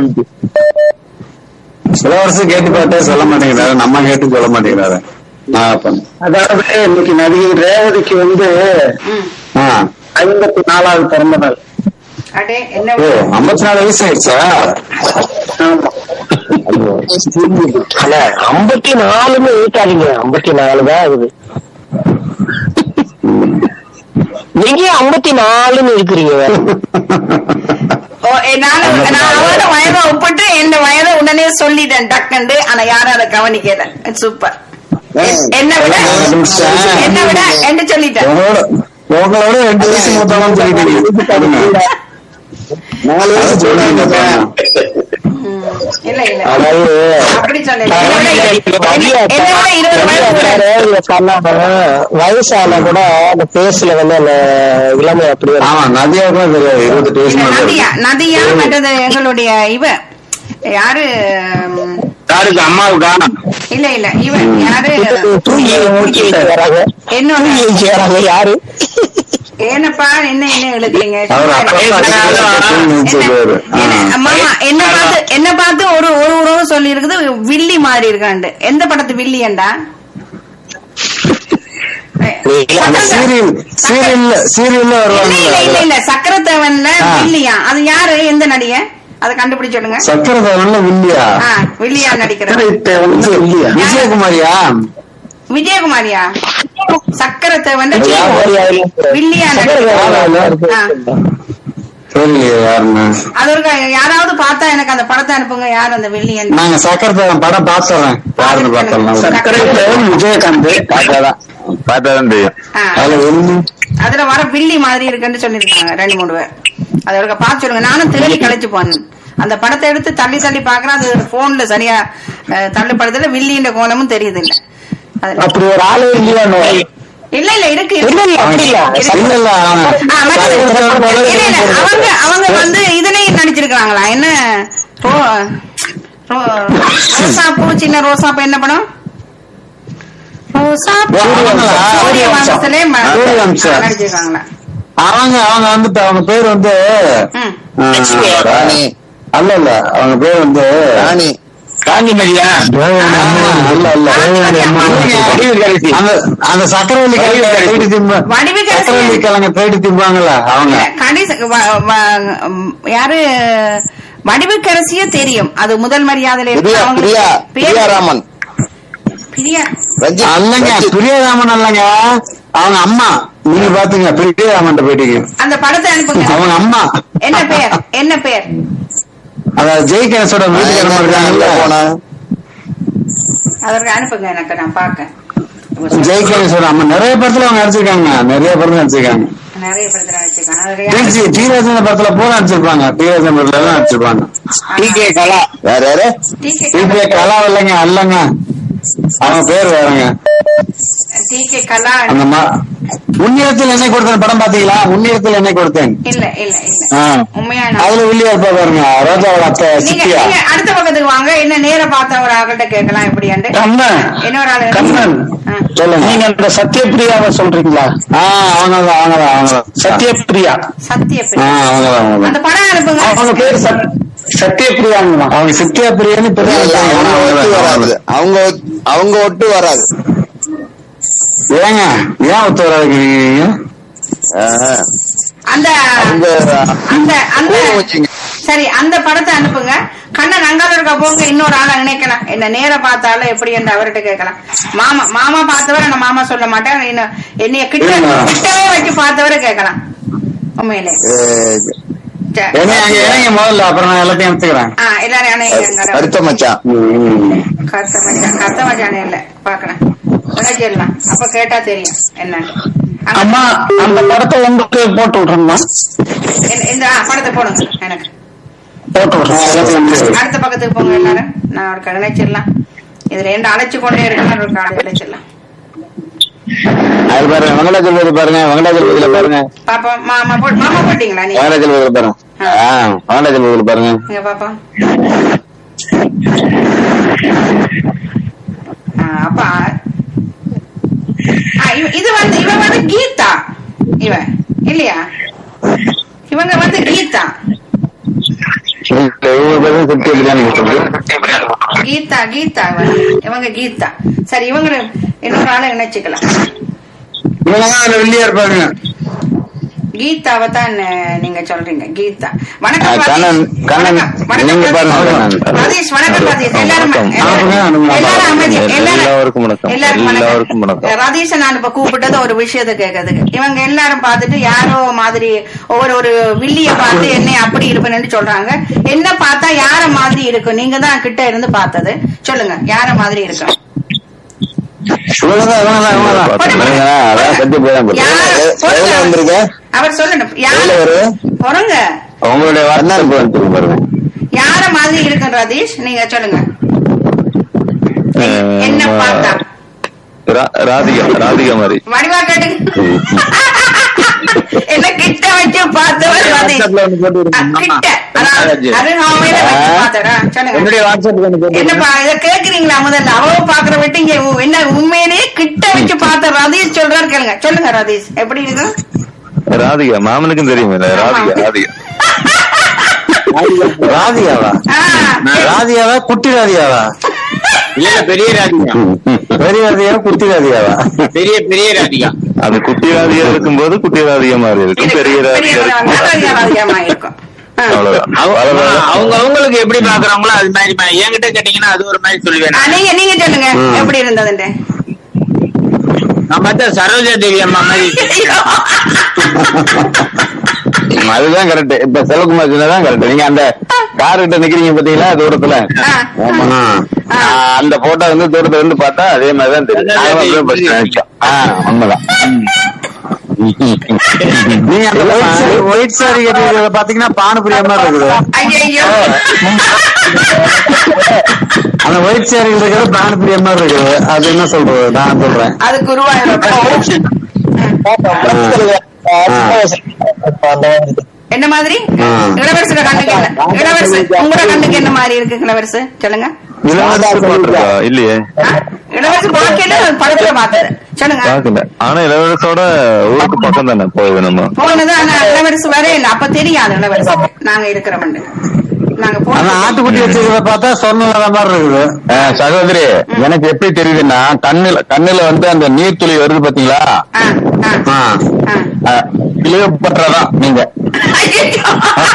Speaker 6: இளவரசும் கேட்டு பார்த்தே சொல்ல மாட்டேங்கிறாரு நம்ம கேட்டு சொல்ல மாட்டேங்கிறாரு நாகப்பன்
Speaker 3: அதாவது இன்னைக்கு நடிகை ரேவதிக்கு வந்து
Speaker 1: ம்.
Speaker 6: ஆ
Speaker 3: ஐம்பத்தி நாலாவது பிறந்த நாள்
Speaker 1: அடே என்ன
Speaker 6: ஓ ஐம்பத்தி நாலு வயசு ஆயிடுச்சா
Speaker 3: ஆமா
Speaker 8: அல்ல ஐம்பத்தி நாலுன்னு இருக்காதீங்க ஐம்பத்தி நாலு தான் ஆகுது நீங்க ஐம்பத்தி நாலுன்னு இருக்கிறீங்க வேற.
Speaker 1: ஓ, ஏ, நானும் நான் அவரோட வயதை ஒப்பிட்டு என் வயதை உடனே சொல்லிட்டேன் டக்குண்டு ஆனா யாரும் அதை கவனிக்கல சூப்பர் என்ன விட என்ன விட என்று சொல்லிட்டேன்
Speaker 6: உங்களோட உங்களோட ரெண்டு வயசு மூத்தவங்க சொல்லிட்டீங்க நாலு வயசு சொல்லுங்க
Speaker 1: ம். இல்ல இல்ல
Speaker 8: அதாவது
Speaker 1: அப்படி சொல்லல என்னை விட- என்னை- என்னை விட இருபது வயசு கூட.
Speaker 8: வயசான கூட அந்த பேஸ்ல வந்து அந்த இளமை அப்படியே இருக்கும்.
Speaker 6: ஆமா நதியாவுக்கும் தெரியாது இருபத்தெட்டு வயசு
Speaker 1: இல்ல,
Speaker 6: மேல
Speaker 1: நதியா
Speaker 6: இருக்கு.
Speaker 1: நதியா மற்றது எங்களுடைய இவ யாரு ம்,
Speaker 5: யாருக்கு அம்மாவுக்கா
Speaker 1: இல்ல இல்ல இவன் யாரு
Speaker 8: தூங்கி மூச்சு வச்சு வராங்க
Speaker 1: என்னோட
Speaker 8: தூங்கி வச்சு வராங்க யாரு
Speaker 1: ஏனப்பா என்ன என்ன எழுதுறீங்க
Speaker 6: அவர் அப்பா
Speaker 1: என்ன-
Speaker 6: சொல்லுவாரு
Speaker 1: என்ன- மாமா என்ன பார்த்து என்ன பார்த்து ஒரு ஒரு உறவு சொல்லி இருக்குது வில்லி மாதிரி இருக்காண்டு எந்த படத்து வில்லியண்டா
Speaker 6: சீரியல் சீரியல்ல சீரியல்ல
Speaker 1: இல்ல இல்ல இல்ல
Speaker 6: வருவாங்க
Speaker 1: இல்ல சக்கரத்தேவன்ல
Speaker 6: ஆ.
Speaker 1: வில்லியா அது யாரு எந்த நடிகை அதை கண்டுபிடிச்சு சொல்லுங்க
Speaker 6: சக்கரதேவன்ல வில்லியா
Speaker 1: ஆ, வில்லியா நடிக்கிற
Speaker 6: விஜயகுமாரியா
Speaker 1: விஜயகுமாரியா சக்கரத்தேவன்
Speaker 8: வியாபாரியாவிலும்
Speaker 1: வில்லியா நடிக்கிற ஆ.
Speaker 6: தெரியலையே யாருன்னு
Speaker 1: அது ஒரு யாராவது பார்த்தா எனக்கு அந்த படத்தை அனுப்புங்க யார் அந்த வில்லியன்
Speaker 6: நாங்க சக்கரதேவன் படம் பாத்துறேன் யாருன்னு பார்த்தோம்
Speaker 1: சக்கரை
Speaker 6: விஜயகாந்த் பார்த்தாதான்
Speaker 5: பார்த்தாதான் தெரியும்
Speaker 1: ஆ.
Speaker 6: அதுல ஒண்ணு
Speaker 1: அதுல வர பில்லி மாதிரி இருக்குன்னு சொல்லிருக்காங்க ரெண்டு மூணு பேர் அதை ஒரு பார்த்து சொல்லுங்க நானும் தேடி கழிச்சு போனேன் அந்த படத்தை எடுத்து தள்ளி தள்ளி பாக்குறேன் அது போன்ல சரியா அஹ், தள்ளுப்படுதுல வில்லின்ற கோணமும் தெரியுது இல்ல அதுல
Speaker 8: அப்படி ஒரு ஆளே இல்லையா
Speaker 1: இல்ல இல்ல இருக்கு
Speaker 8: இல்ல
Speaker 1: இருக்கு.
Speaker 8: இல்ல அப்படி இல்ல
Speaker 1: இருக்கு.
Speaker 6: இல்ல இல்ல அவன்
Speaker 1: ஆ, மற்றது- இல்ல, இல்ல, அவங்க அவங்க வந்து இதுலயும் நடிச்சிருக்காங்களா என்ன ரோ- ரோ- ரோசாப்பூ சின்ன ரோசாப்பூ என்ன படம் ரோசாப்பூ
Speaker 6: அவங்களா?
Speaker 1: சூரிய வம்சத்திலே ம-
Speaker 6: சூரிய வம்சம்.
Speaker 1: நடிச்சிருக்காங்களா
Speaker 6: அவங்க அவங்க வந்துட்டு அவங்க பேர் வந்து
Speaker 1: ம்
Speaker 6: ஆ, ராணி அல்ல இல்ல அவங்க பேர் வந்து ராணி
Speaker 5: காஞ்சிமதியா
Speaker 6: இல்ல இல்ல அந்த அந்த சக்கரவள்ளி கிழங்கு தேடி திம்ப
Speaker 1: வடிவுக்கரசி.
Speaker 6: சக்கரவள்ளி கிழங்கு தேடி திம்பாங்கல்ல அவங்க
Speaker 1: கடைசி வ- வ- ம், யாரு வடிவுக்கரசியே தெரியும் அது முதல் மரியாதையில இருக்கு.
Speaker 7: பிரியா
Speaker 1: அவங்களுக்கு
Speaker 7: பிரியா
Speaker 1: பேர்
Speaker 7: பிரியாராமன்
Speaker 1: பிரியா
Speaker 7: ரஞ்சித்
Speaker 6: அல்லங்க
Speaker 7: ரஞ்சித்.
Speaker 6: பிரியராமன் அல்லங்க அவங்க அம்மா நீங்க பாத்துங்க பிரியராமன் போயிட்டீங்க
Speaker 1: அந்த படத்தை அனுப்புங்க
Speaker 6: அவங்க அம்மா
Speaker 1: என்ன பேர் என்ன பேர்
Speaker 6: அதாவது ஜெய்கணேசோட வீட்டுக்காரமா இருக்காங்கல்ல
Speaker 7: போன
Speaker 1: அதற்கு அனுப்புங்க எனக்கு நான் பாக்க
Speaker 6: ஜெய்கணேசோட அம்மா நிறைய படத்துல அவங்க நடிச்சிருக்காங்க நிறைய படத்துல நடிச்சிருக்காங்க
Speaker 1: நிறைய படத்துல வச்சிருக்காங்க அதுல யாரு?
Speaker 6: டி டிராஜன் படத்துல பூரா நடிச்சிருப்பாங்க டிராஜன் படத்துல எல்லாம் நடிச்சிருப்பாங்க டி கே கலா
Speaker 7: யார் யாரு
Speaker 1: TK
Speaker 6: டி கே கலா இல்லைங்க அல்லங்க அவங்க பேர் வேறங்க
Speaker 1: TK கலா
Speaker 6: அந்த மா உன்னியத்தில் என்னை கொடுத்தேன் படம் பாத்தீங்களா உன்னியத்தில் என்னை கொடுத்தேன்
Speaker 1: இல்ல இல்ல இல்ல
Speaker 6: ஆ.
Speaker 1: உண்மையான
Speaker 6: அதுல வில்லியா இருப்பா பாருங்க ரோஜாவோட அத்தை
Speaker 1: நீங்க
Speaker 6: சித்தியா
Speaker 1: நீங்க அடுத்த பக்கத்துக்கு வாங்க என்ன நேர பார்த்த ஒரு ஆள்கிட்ட கேட்கலாம் எப்படியாண்டு
Speaker 3: கண்ணன்
Speaker 1: இன்னொரு ஆள்
Speaker 3: கண்ணன்
Speaker 1: ஆ.
Speaker 6: சொல்லுங்க
Speaker 3: நீங்க அந்த சத்யபிரியாவை சொல்றீங்களா
Speaker 6: ஆ அவங்கதான் அவங்கதான் அவங்கதான்
Speaker 3: சத்யபிரியா
Speaker 1: சத்திய
Speaker 6: ஆ
Speaker 1: பிரியா.
Speaker 6: அவங்கதான் அவங்கதான்
Speaker 1: அந்த படம் அனுப்புங்க
Speaker 3: அவங்க பேர் சத்- சத்யபிரியாங்க அவங்க சத்யபிரியான்னு
Speaker 6: இல்ல, அவங்க ஒட்டு வராது
Speaker 3: இப்பதான்
Speaker 6: அவங்க ஒட்- அவங்க ஒட்டு வராது
Speaker 3: ஏங்க ஏன் ஒத்து வராதுங்கிறீங்க
Speaker 6: ஆஹ்.
Speaker 1: அந்த
Speaker 6: அவங்க
Speaker 1: அந்த அந்த
Speaker 6: கோவம் வச்சுங்க.
Speaker 1: சரி அந்த படத்தை அனுப்புங்க கண்ணன் அங்கால இருக்க போங்க இன்னொரு ஆளை நினைக்கலாம் என்ன நேர பார்த்தாலும் எப்படி என்று அவர்கிட்ட கேட்கலாம் மாமா மாமா பார்த்தவரை நான் மாமா சொல்ல மாட்டேன் இன்னும் என்னைய கிட்ட
Speaker 3: இல்லைங்க.
Speaker 1: கிட்டவே வச்சு பார்த்தவரை கேட்கலாம் உண்மையிலே
Speaker 6: அஹ்,
Speaker 1: சரி.
Speaker 3: ஏன்னா அங்க இறங்க முதல்ல அப்புறம் நான் எல்லாத்தையும் எடுத்துக்கிறேன்
Speaker 1: ஆ எல்லாரும் அணைங்க
Speaker 6: அடுத்த மச்சான்
Speaker 1: கருத்த மச்சான் கருத்த மச்சான் இல்ல பாக்குறேன் உணர்ச்சிடலாம் அப்ப கேட்டா தெரியும் என்னன்னு அங்க-
Speaker 3: அம்மா அந்த படத்தை உங்களுக்கு போட்டு விட்டுருமா
Speaker 1: இந்த- இந்த ஆ, படத்தை போடுங்க எனக்கு
Speaker 3: போட்டு விட்டுறேன் எல்லாத்தையும் வந்து
Speaker 1: அடுத்த பக்கத்துக்கு போங்க எல்லாரும் நான் ஒரு நினைச்சிடலாம் இது ரெண்டு அழைச்சு கொண்டே இருக்கணும் ஒரு காடு அழைச்சிடலாம்
Speaker 5: அது பாருங்க வெங்கடாச்சலபதி பாருங்க வெங்கடாச்சலபதியில பாருங்க
Speaker 1: பாப்பா மாமா போ மாமா போட்டீங்களா நீங்க
Speaker 5: வெங்கடாச்சலபதியில பாருங்க ஆ வெங்கடாச்சலபதியில பாருங்க
Speaker 1: இங்க பாப்பா ஆ, அப்பா ஆ, இவ- இது வந்து இவன் வந்து கீதா இவன் இல்லையா இவங்க வந்து கீதா
Speaker 5: இல்ல, இவங்க பேரும் சத்ய பிரியாணி கொடுத்தது
Speaker 1: கீதா கீதா இவன் இவங்க கீதா சரி இவங்க இன்னொரு ஆளை நினைச்சுக்கலாம்
Speaker 3: இவங்க அதுல வெள்ளியா இருப்பாங்க
Speaker 1: கீதாவை தான் அஹ், நீங்க சொல்றீங்க கீதா
Speaker 5: ஆ,
Speaker 1: வணக்கம்
Speaker 5: கண்ணன்,
Speaker 1: ராஜேஷ்.
Speaker 5: கண்ணன்,
Speaker 1: வணக்கம், வணக்கம்
Speaker 5: நீங்க பாருங்க,
Speaker 1: ராஜேஷ்.
Speaker 5: கண்ணன்.
Speaker 1: ராஜேஷ் வணக்கம் ராஜேஷ் எல்லாரும்
Speaker 5: வணக்கம்.
Speaker 1: எல்லாரும் எல்லாரும் அமைதி எல்லாரும்
Speaker 5: எல்லாருக்கும் வணக்கம்.
Speaker 1: எல்லாரும்
Speaker 5: எல்லாருக்கும் வணக்கம்.
Speaker 1: ராஜேஷை நான் இப்ப கூப்பிட்டது ஒரு விஷயத்தை கேட்கறதுக்கு இவங்க எல்லாரும் பார்த்துட்டு யாரோ மாதிரி ஒவ்வொரு ஒரு வில்லிய பார்த்து என்னை அப்படி இருப்பேன்னு சொல்றாங்க என்ன பார்த்தா யார மாதிரி இருக்கும் நீங்க தான் கிட்ட இருந்து பார்த்தது சொல்லுங்க யார மாதிரி இருக்கும்
Speaker 3: இவங்கதான் இவங்கதான் இவங்கதான்
Speaker 5: பாத்தீங்கன்னா, அதான் சத்ய பிரியாணி
Speaker 1: யார்?
Speaker 5: கொடுத்தது.
Speaker 6: எவ்வளவு வந்திருக்க
Speaker 1: அவர் சொல்லணும் யார்
Speaker 6: எவ்வளவு வரு
Speaker 1: பொறுங்க
Speaker 5: உங்களுடைய வாட்ஸ்அப் வந்துருக்கு பாருங்க
Speaker 1: யார மாதிரி இருக்கும் ராஜேஷ் நீங்க சொல்லுங்க என்ன பார்த்தா
Speaker 5: ராதிகா ராதிகா மாதிரி
Speaker 1: வடிவா கேட்டுங்க என்ன கிட்ட வச்சு பார்த்தவர் ராஜேஷ்
Speaker 5: வாட்ஸ்அப்ல ஒண்ணு போட்டு விடுங்க.
Speaker 1: அஹ், கிட்ட அதாவது அருகாமையில வச்சு பார்த்தரா சொல்லுங்க
Speaker 5: என்னுடைய வாட்ஸ்அப்ல ஒண்ணு போட்டு
Speaker 1: என்னப்பா இத கேக்குறீங்களா முதல்ல அவ பாக்குற விட்டு இங்க உ- என்ன உண்மையிலேயே கிட்ட வச்சு பார்த்த ரதீஷ் சொல்றாரு கேளுங்க சொல்லுங்க ரதீஷ் எப்படி இருக்கும்
Speaker 5: ராதிகா மாமனுக்கும் தெரியுமே ராதிகா ராதிகா
Speaker 3: ராதிகாவா
Speaker 1: ஆ,
Speaker 3: ராதிகாவா குட்டி ராதிகாவா
Speaker 7: இல்ல இல்ல பெரிய ராதிகா
Speaker 3: பெரிய ராதிகாவா குட்டி ராதிகாவா
Speaker 7: பெரிய பெரிய ராதிகா
Speaker 5: அது குட்டி ராதிகா இருக்கும்போது குட்டி ராதிகா மாதிரி இருக்கும்
Speaker 1: இருக்கு.
Speaker 5: பெரிய
Speaker 1: பெரிய
Speaker 5: ராதிகா
Speaker 1: ராதிகா
Speaker 5: இருக்கும்
Speaker 1: ராதிகமா இருக்கும் ஆ.
Speaker 5: அவ்வளவுதான்
Speaker 7: அவங்க
Speaker 5: அவ்வளவுதான்.
Speaker 7: அவங்க அவங்களுக்கு எப்படி பாக்குறாங்களோ அது மாதிரி பா- என்கிட்ட கேட்டீங்கன்னா அது ஒரு மாதிரி சொல்லுவேன்
Speaker 1: ஆ, நீங்க நீங்க சொல்லுங்க எப்படி இருந்ததுன்னு
Speaker 7: நான் பார்த்தா சரோஜா தேவி அம்மா மாதிரி
Speaker 5: அதுதான் கரெக்ட் இப்ப செல்வகுமார் சொன்னதான் கரெக்ட் நீங்க அந்த கார் கிட்ட நிக்கிறீங்க பாத்தீங்களா தூரத்துல
Speaker 1: ஆ.
Speaker 5: ஆமா.
Speaker 1: ஆ.
Speaker 5: ஆ, அந்த போட்டோ வந்து தூரத்துல இருந்து பார்த்தா அதே மாதிரிதான் தெரியும்
Speaker 7: அதான்
Speaker 5: நானும்
Speaker 7: தெரியும்.
Speaker 5: அப்படியே first நினைச்சேன். ஆ, உண்மைதான்
Speaker 3: நீங்க அந்த ஒயிட் சாரி கட்டிக்கிறத பாத்தீங்கன்னா பானுபுரிய மாதிரி இருக்குது
Speaker 1: ஐயோ
Speaker 3: அந்த ஒயிட் சாரி இருக்கிறது பானுபுரிய மாதிரி இருக்குது அது என்ன சொல்றது நான் சொல்றேன்
Speaker 1: அது குருவாயூர் என்ன மாதிரி இளவரசோட கண்ணுக்கு என்ன இளவரசு உங்களோட கண்ணுக்கு என்ன மாதிரி இருக்கு இளவரசு சொல்லுங்க
Speaker 5: போட்டிருக்கா? இல்லையே
Speaker 1: ஆ? இளவரசு பார்க்கல படத்துல பார்த்தது சொல்லுங்க
Speaker 5: பாக்கல ஆனா இளவரசோட ஊருக்கு பக்கம் தானே போகுது நம்ம
Speaker 1: போனது ஆனா இளவரசு வர இல்ல அப்ப தெரியாது இளவரசு நாங்க இருக்கிறோம் நாங்க
Speaker 3: ஆனா
Speaker 1: போனது
Speaker 3: ஆட்டுக்குட்டி வச்சிருக்கிறத பார்த்தா சொன்ன மாதிரி இருக்குது
Speaker 5: ஆ, சகோதரி எனக்கு எப்படி தெரியுதுன்னா கண்ணுல கண்ணுல வந்து அந்த நீர் துளி வருது பாத்தீங்களா
Speaker 1: ஆ, ஆ,
Speaker 3: ஆ.
Speaker 1: ஆ.
Speaker 5: கிளியோபட்ராதான் நீங்க
Speaker 1: ஐயையோ.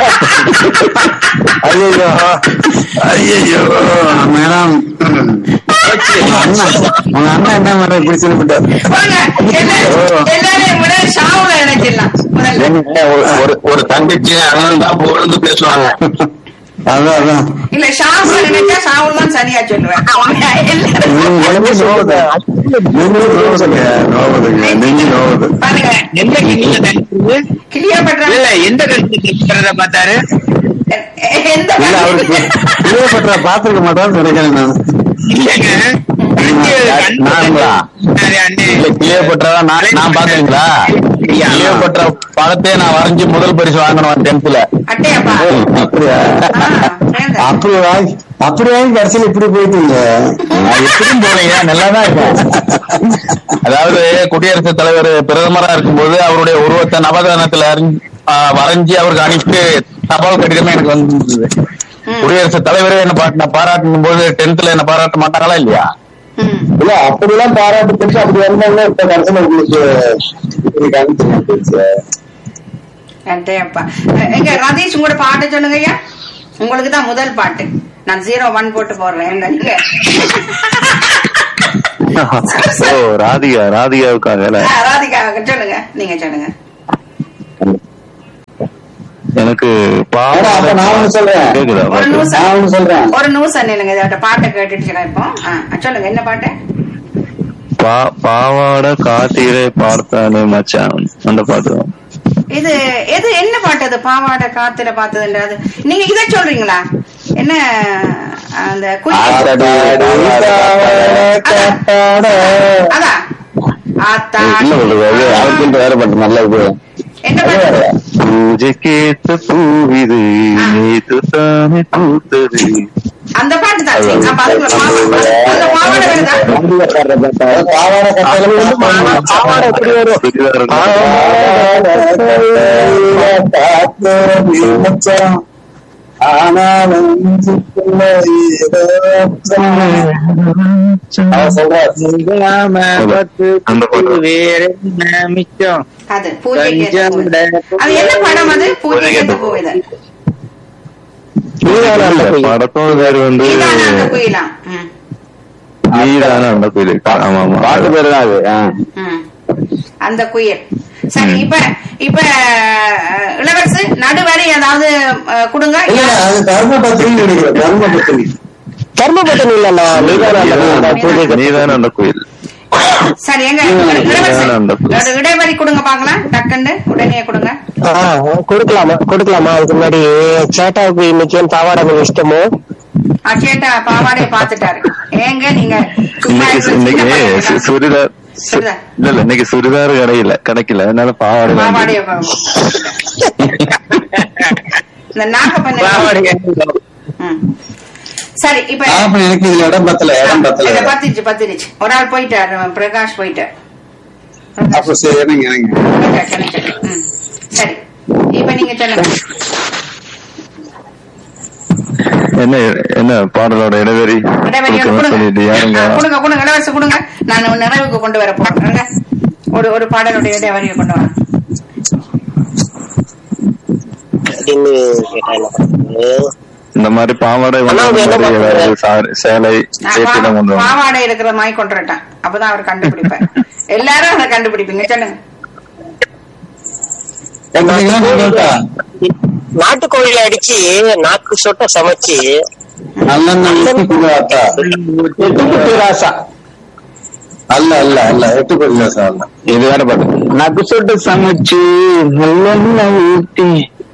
Speaker 3: ஐயோ ஐயோ மேடம் உங்க அண்ணன் உங்க அண்ணன் என்ன மேடம் இப்படி சொல்லிவிட்டார்
Speaker 1: போங்க. எல்லாரும் எல்லாரையும் விட ஷாவுல நினைச்சிடலாம் முதல்ல
Speaker 5: என்ன ஒரு- ஒரு ஒரு தங்கச்சி அண்ணன் தான் பொழுது பேசுவாங்க
Speaker 3: அதான் அதான்
Speaker 1: இல்ல ஷாவுல நினைச்சா ஷாவுல் தான் சரியா சொல்லுவேன் எல்லாரும்
Speaker 3: நீங்க நோவுது நீங்க நோவுதுங்க நோவுதுங்க நீங்க நோவுது
Speaker 1: பாருங்க
Speaker 7: எந்த கண்ணில கணிக்கிறது
Speaker 1: கிளியா பண்ற
Speaker 7: இல்ல எந்த கண்ணில கணிக்கிறத பார்த்தாரு
Speaker 1: எந்த
Speaker 3: இல்ல அவருக்கு கிளியோபட்ரா பாத்துருக்க மாட்டான்னு நினைக்கிறேன் நான்
Speaker 7: இல்லங்க
Speaker 5: நாங்களா?
Speaker 7: அண்ணே
Speaker 5: இல்ல கிளியோபட்ரா நான் நான் பாத்தீங்களா கிளியோபட்ரா படத்தையே நான் வரைஞ்சு முதல் பரிசு வாங்கணும் டென்த்ல
Speaker 1: அட்டையாப்பா
Speaker 3: அப்படியா
Speaker 1: ஆ, வேண்டாம்.
Speaker 3: அப்படி வாங்கி அப்படி வாங்கி கடைசியில் இப்படி போயிட்டீங்க
Speaker 5: எப்படியும் போறீங்க நல்லா தான் இருக்கும் அதாவது குடியரசுத் தலைவர் பிரதமரா இருக்கும்போது அவருடைய உருவத்தை நவதானத்துல அறிஞ்- ஆ, வரைஞ்சி அவருக்கு அனுப்பிட்டு தபால் கடிதமே எனக்கு வந்துருந்தது
Speaker 1: ம்.
Speaker 5: குடியரசுத் தலைவரே என்ன பாட்டு பாராட்டும் போது டென்த்ல என்ன பாராட்ட மாட்டாங்களா இல்லையா
Speaker 1: ம்.
Speaker 7: இல்ல அப்படிலாம் பாராட்டு பெற்று அப்படி வந்தாங்க இப்ப கடைசியில் உங்களுக்கு இன்னைக்கு அனுப்பிச்சு
Speaker 1: அடேப்பா. அஹ், எங்க ரதீஷ் உங்களோட பாட்டு சொல்லுங்க ஐயா உங்களுக்கு தான் முதல் பாட்டு நான் ஜீரோ ஒன் போட்டு போடுறேன் ஏங்க நீங்க
Speaker 5: ஓ ராதிகா ராதிகாவுக்காக
Speaker 1: ஆ, ராதிகா சொல்லுங்க நீங்க சொல்லுங்க
Speaker 5: எனக்கு
Speaker 7: ஏன்னா, அப்ப நான் ஒண்ணு சொல்றேன்
Speaker 5: கேக்குதா
Speaker 1: ஒரு
Speaker 5: பாட்டு?
Speaker 1: நிமிஷம்
Speaker 7: நான் ஒண்ணு சொல்றேன்
Speaker 1: ஒரு நிமிஷம் நில்லுங்க இதோட பாட்டை கேட்டுட்டு இருப்போம் ஆ, சொல்லுங்க என்ன பாட்டு
Speaker 5: பா- பாவாடை காத்திரை பார்த்தானே மச்சான் அந்த பாட்டு தான்.
Speaker 1: இது எது என்ன பாட்டு அது பாவாடை காத்துல பார்த்ததுன்றது நீங்க இத சொல்றீங்களா என்ன அந்த குயில்
Speaker 5: ஆத்தாடி,
Speaker 1: அதான் ஆத்தா
Speaker 5: இல்ல சொல்றது அது அவருக்கு வேற பாட்டு நல்ல இது
Speaker 1: என்ன பாட்டு
Speaker 5: பூஜைக்கேத்த பூவிது நேத்து தானே பூத்தது
Speaker 1: அந்த பாட்டு தான் சரி, அப்ப அதுக்குள்ள பாவாடை அந்த பாவாடை வருதா
Speaker 7: பாவாடை கட்டையில வந்து
Speaker 3: பாவாடை எப்படி வரும்
Speaker 5: சுடிதார்
Speaker 7: மச்சான் ஆனாலும் நெஞ்சுக்குள்ள ஏதோ அவன் சொல்றான்
Speaker 5: அந்த பாட்டு
Speaker 1: அது பூஜைக்கு ஏத்த பூ. அது என்ன படம் அது பூஜைக்கு ஏத்த பூ இது
Speaker 5: படத்தோட பேர் வந்து
Speaker 1: நீதானா அந்த குயிலா ம்
Speaker 5: நீதான அந்த கோயில் ஆமா ஆமா பாட்டு பேர் தான் அது
Speaker 1: ம். அந்த குயில் சரி இப்ப இப்ப அஹ், இளவரசு நடுவரை ஏதாவது அஹ், கொடுங்க
Speaker 7: இல்ல அது தர்மபத்திரி நினைக்கிறேன் தர்மபத்திரி
Speaker 3: தர்மபுரம் இல்லண்ணா நீதான் அந்த பூஜைக்கு
Speaker 5: நீதான அந்த கோயில்
Speaker 1: சரி எங்க இளவரசு ஒரு இடைவெளி கொடுங்க பாக்கலாம் டக்குன்னு உடனே கொடுங்க
Speaker 3: ஆ, கொடுக்கலாமா கொடுக்கலாமா அதுக்கு முன்னாடி சேட்டாவுக்கு இன்னைக்கு ஏன் பாவாடை கொஞ்சம் இஷ்டமோ
Speaker 1: அச்சேட்டா பாவாடையை பாத்துட்டாரு ஏங்க நீங்க சும்மா
Speaker 5: இன்னைக்கு
Speaker 1: இருந்து
Speaker 5: இன்னைக்கு
Speaker 1: சின்ன பையனா?
Speaker 5: சுடிதார்
Speaker 1: சுடிதார்.
Speaker 5: இல்ல இல்ல இன்னைக்கு சுடிதார் கிடைக்கல கிடைக்கல அதனால பாவாடை
Speaker 1: பாவாடைய
Speaker 5: வாங்கி-
Speaker 1: இந்த நாகப்பண்ண ம். சரி இப்ப
Speaker 7: அப்ப எனக்கு இதுல இடம் பத்தல இடம் பத்தல
Speaker 1: இல்ல, பத்திருச்சு பத்திருச்சு ஒரு ஆள் போயிட்டாரு பிரகாஷ் போயிட்டார்
Speaker 7: அப்ப சரி எனக்கு எனக்கு
Speaker 1: போயிட்டார், சரி, சரி. ம். சரி இப்ப நீங்க சொல்லுங்க
Speaker 5: என்ன என்ன பாடலோட இடைவெளி
Speaker 1: இடைவெளி ஒண்ணு
Speaker 5: கொடுக்கணும்னு சொல்லிட்டு
Speaker 1: கொடுங்க
Speaker 5: யாருங்க
Speaker 1: ஆ, கொடுங்க கொடுங்க இளவரசு கொடுங்க நான் உன் நிறைவுக்கு கொண்டு வர போறேன் ஒரு ஒரு பாடலுடைய இடைவெளியை கொண்டு வரேன்
Speaker 3: அப்படின்னு கேட்டா என்ன பண்றது?
Speaker 5: இந்த மாதிரி பாவாடை
Speaker 3: அண்ணா,
Speaker 5: வந்து
Speaker 3: அது என்ன
Speaker 5: மாதிரி
Speaker 3: பாட்டு?
Speaker 5: ஏதாவது சா- சேலை
Speaker 1: நான்
Speaker 5: சேத்திலாம் கொண்டு
Speaker 1: பா-
Speaker 5: வாங்க
Speaker 1: பாவாடை இருக்கிற மாதிரி கொண்டு வரட்டேன் அப்பதான் அவர் கண்டுபிடிப்பார் எல்லாரும் அதை கண்டுபிடிப்பீங்க சொல்லுங்க
Speaker 7: எப்படிங்களா நான் கேட்டா
Speaker 3: நாட்டுக்கோழியில அடிச்சு நாக்கு சொட்ட சமைச்சு
Speaker 7: நல்லெண்ணெய் ஊத்தி குடிவாத்தா
Speaker 3: ராசா
Speaker 7: அல்ல அல்ல அல்ல எட்டு பேர் சார் அல்ல
Speaker 5: இது வேற பாட்டு நக்கு சொட்டு சமைச்சு நல்லெண்ணெய் ஊத்தி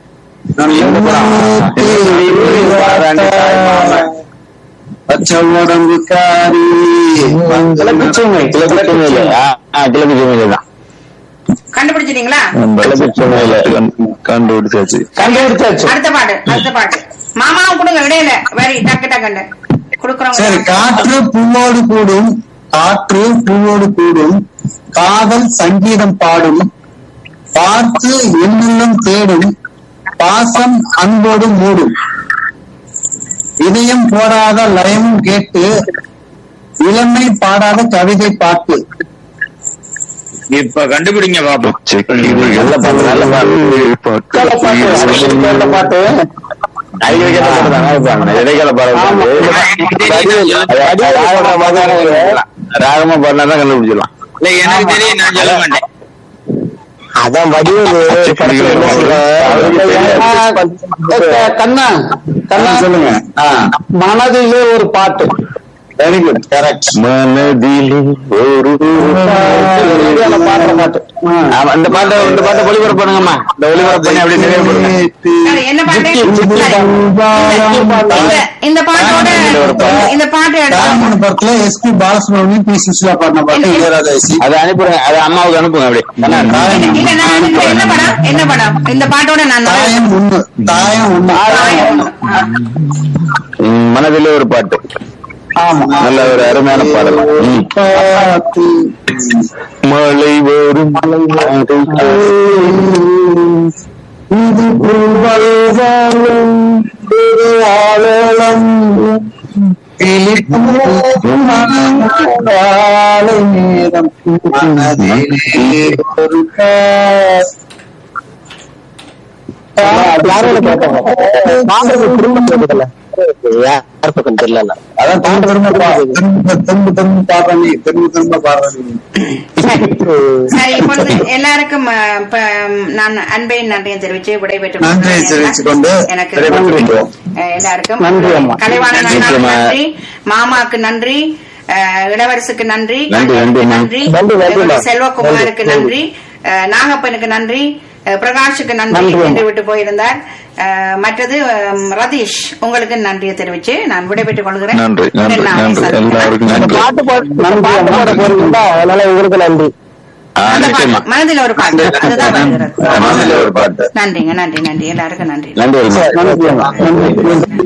Speaker 7: பச்சை உடம்பு காரி
Speaker 5: கிழக்கு சூமை கிழக்கு சூமையில கிழக்கு சூமையில தான்
Speaker 1: கண்டுபிடிச்சிட்டீங்களா
Speaker 5: கிழக்கு சூமையில கண்டுபிடிச்சாச்சு
Speaker 3: கண்டுபிடிச்சாச்சு
Speaker 1: அடுத்த பாட்டு அடுத்த பாட்டு மாமாவும் கொடுங்க இடையில வரி டக்கு டக்குன்னு
Speaker 7: சரி
Speaker 1: கொடுக்குறவங்க
Speaker 7: காற்று பூவோடு கூடும் காற்று பூவோடு கூடும் காதல் சங்கீதம் பாடும் பார்த்து என்னுள்ளம் தேடும் பாசம் அன்போடு மூடும் இதயம் போடாத லயமும் கேட்டு இளமை பாடாத கவிதை பாட்டு
Speaker 6: இப்ப கண்டுபிடிங்க பாப்போம்
Speaker 5: நல்ல பாட்டு நல்ல பாட்டு
Speaker 7: நல்ல பாட்டு
Speaker 5: இடைக்கால ராகமா பாடினா கண்டுபிடிச்சிடலாம்
Speaker 6: இல்ல எனக்கு தெரியும் நான் சொல்ல மாட்டேன்
Speaker 3: அதான் வடிவேலு படத்துல என்ன சொல்றான்?
Speaker 7: கண்ணா கண்ணா சொல்லுங்க மனதிலே ஒரு பாட்டு வெரி குட் கரெக்ட்
Speaker 5: மனதிலே ஒரு
Speaker 7: பாடுற பாட்டு
Speaker 5: ஆமா, இந்த பாட்டை இந்த பாட்டை ஒளிபரப்பு பண்ணுங்கம்மா இந்த ஒளிபரப்பு பண்ணி அப்படியே நிறைவு பண்ணுங்க
Speaker 1: சரி, என்ன பாட்டு சரி. இந்த- இந்த பாட்டோட இந்த பாட்டு எடுத்து
Speaker 7: தாய்மொழி படத்துல எஸ்பி பாலசுப்ரமணியம் பி சுசிலா பாடின பாட்டு இளையராஜா இசை
Speaker 5: அதை அனுப்பிடுங்க அதை அம்மாவுக்கு அனுப்புங்க அப்படியே
Speaker 1: இல்ல, இல்ல, நான் அனுப்புறேன். என்ன படம் என்ன படம் இந்த பாட்டோட நான் நிறைவு-
Speaker 7: தாயம் ஒண்ணு தாயம் ஒண்ணு
Speaker 1: தாயம். ஆ.
Speaker 5: ம், மனதிலே ஒரு பாட்டு
Speaker 7: ஆமா
Speaker 5: நல்ல ஒரு அருமையான பாடல் ம்.
Speaker 7: பாட்டு.
Speaker 5: மழை வரும்
Speaker 6: இது பூவல்வாழும் திருவாளம் காலை நேரம் மனதிலே ஒரு கார்.
Speaker 3: யாரோட கேட்டாங்க பாடுறது திரும்ப கேட்கல யார் பக்கம் தெரியல
Speaker 6: அதான் திரும்ப திரும்ப பா- திரும்ப திரும்ப திரும்ப பாடுற நீ திரும்ப திரும்ப பாடுற நீ
Speaker 1: சரி சரி இப்பொழுது எல்லாருக்கும் அஹ், இப்ப, ம், நான் அன்பையும் நன்றியும் தெரிவிச்சு விடைபெற்று
Speaker 6: நன்றியை தெரிவித்துக் கொண்டு
Speaker 1: எனக்கு
Speaker 6: விடைபெற்றுக் கொள்கிறோம்.
Speaker 1: அஹ், எல்லாருக்கும்
Speaker 3: நன்றி அம்மா.
Speaker 1: கலைவாணன்
Speaker 5: நன்றி
Speaker 1: அண்ணாவுக்கு
Speaker 5: அம்மா.
Speaker 1: நன்றி மாமாக்கு நன்றி அஹ், இளவரசுக்கு நன்றி
Speaker 5: நன்றி, நன்றி அம்மா.
Speaker 1: நன்றி
Speaker 3: நன்றி, நன்றி
Speaker 1: எங்களுடைய
Speaker 3: அம்மா.
Speaker 1: செல்வகுமாருக்கு
Speaker 3: நன்றி.
Speaker 1: நன்றி அஹ், நாகப்பனுக்கு நன்றி அஹ், பிரகாஷுக்கு நன்றி
Speaker 3: நன்றி அம்மா.
Speaker 1: என்று விட்டு போயிருந்தார் அஹ், மற்றது அஹ், ரதீஷ் உங்களுக்கு நன்றியை தெரிவிச்சு நான் விடைபெற்றுக் கொள்கிறேன்
Speaker 5: நன்றி நன்றி
Speaker 1: நான்
Speaker 5: நன்றி
Speaker 1: சந்திக்கிறேன்.
Speaker 5: எல்லாருக்கும் நன்றி
Speaker 3: பாட்டு போட பாட்டு போட போறீங்களா அதனால உங்களுக்கு நன்றி
Speaker 5: ஆ,
Speaker 1: அந்த
Speaker 5: நிச்சயமா
Speaker 1: பாட்டு, மனதில் ஒரு பாட்டு அதுதான் வருகிறது
Speaker 5: மனதில் ஒரு பாட்டு
Speaker 1: நன்றிங்க நன்றி நன்றி எல்லாருக்கும் நன்றி
Speaker 5: நன்றி அல்மா.
Speaker 3: நன்றி அம்மா. நன்றி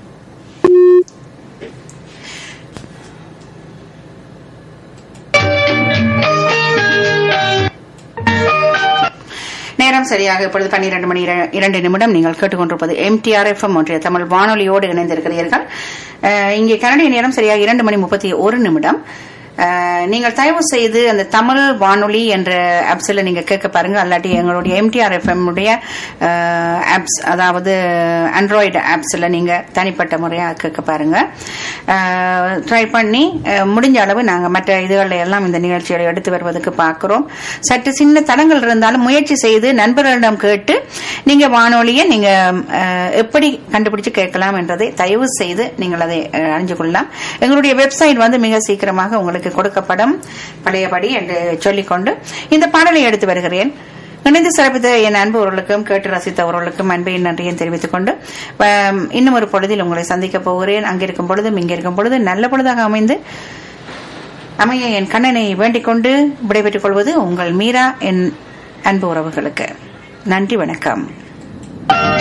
Speaker 1: நேரம் சரியாக இப்பொழுது பன்னிரண்டு மணி இர- இரண்டு நிமிடம் நீங்கள் கேட்டுக்கொண்டிருப்பது எம்டிஆர் எஃப்எம் ஒன்றிய தமிழ் வானொலியோடு இணைந்திருக்கிறீர்கள் அஹ், இங்கே கனடிய நேரம் சரியாக இரண்டு மணி முப்பத்தி ஒரு நிமிடம் அஹ், நீங்கள் தயவு செய்து அந்த தமிழ் வானொலி என்ற ஆப்ஸ்ல நீங்க கேட்க பாருங்க அல்லாட்டி எங்களுடைய எம்டிஆர் எஃப்எம் உடைய ஆப்ஸ் அதாவது ஆண்ட்ராய்டு ஆப்ஸ்ல நீங்க தனிப்பட்ட முறையா கேட்க பாருங்க ட்ரை பண்ணி அஹ், முடிஞ்ச அளவு நாங்க மற்ற இதுகளில் எல்லாம் இந்த நிகழ்ச்சிகளை எடுத்து வருவதற்கு பார்க்கிறோம் சற்று சின்ன தடங்கள் இருந்தாலும் முயற்சி செய்து நண்பர்களிடம் கேட்டு நீங்க வானொலியை நீங்க அஹ், எப்படி கண்டுபிடிச்சு கேட்கலாம் என்றதை தயவு செய்து நீங்கள் அதை அஹ், அறிஞ்சு கொள்ளலாம் எங்களுடைய வெப்சைட் வந்து மிக சீக்கிரமாக உங்களுக்கு கொடுக்கப்படும் பழையபடி என்று சொல்லிக்கொண்டு இந்த பாடலை எடுத்து வருகிறேன் இணைந்து சிறப்பித்த என் அன்புவர்களுக்கும் கேட்டு ரசித்தவர்களுக்கும் அன்பையின் நன்றியும் தெரிவித்துக் கொண்டு ஆம், இன்னும் ஒரு பொழுதில் உங்களை சந்திக்க போகிறேன் அங்கிருக்கும் பொழுதும் இங்கிருக்கும் பொழுது நல்ல பொழுதாக அமைந்து அமைய என் கண்ணனை வேண்டிக் கொண்டு விடைபெற்றுக் கொள்வது உங்கள் மீரா என் அன்பு உறவுகளுக்கு நன்றி வணக்கம்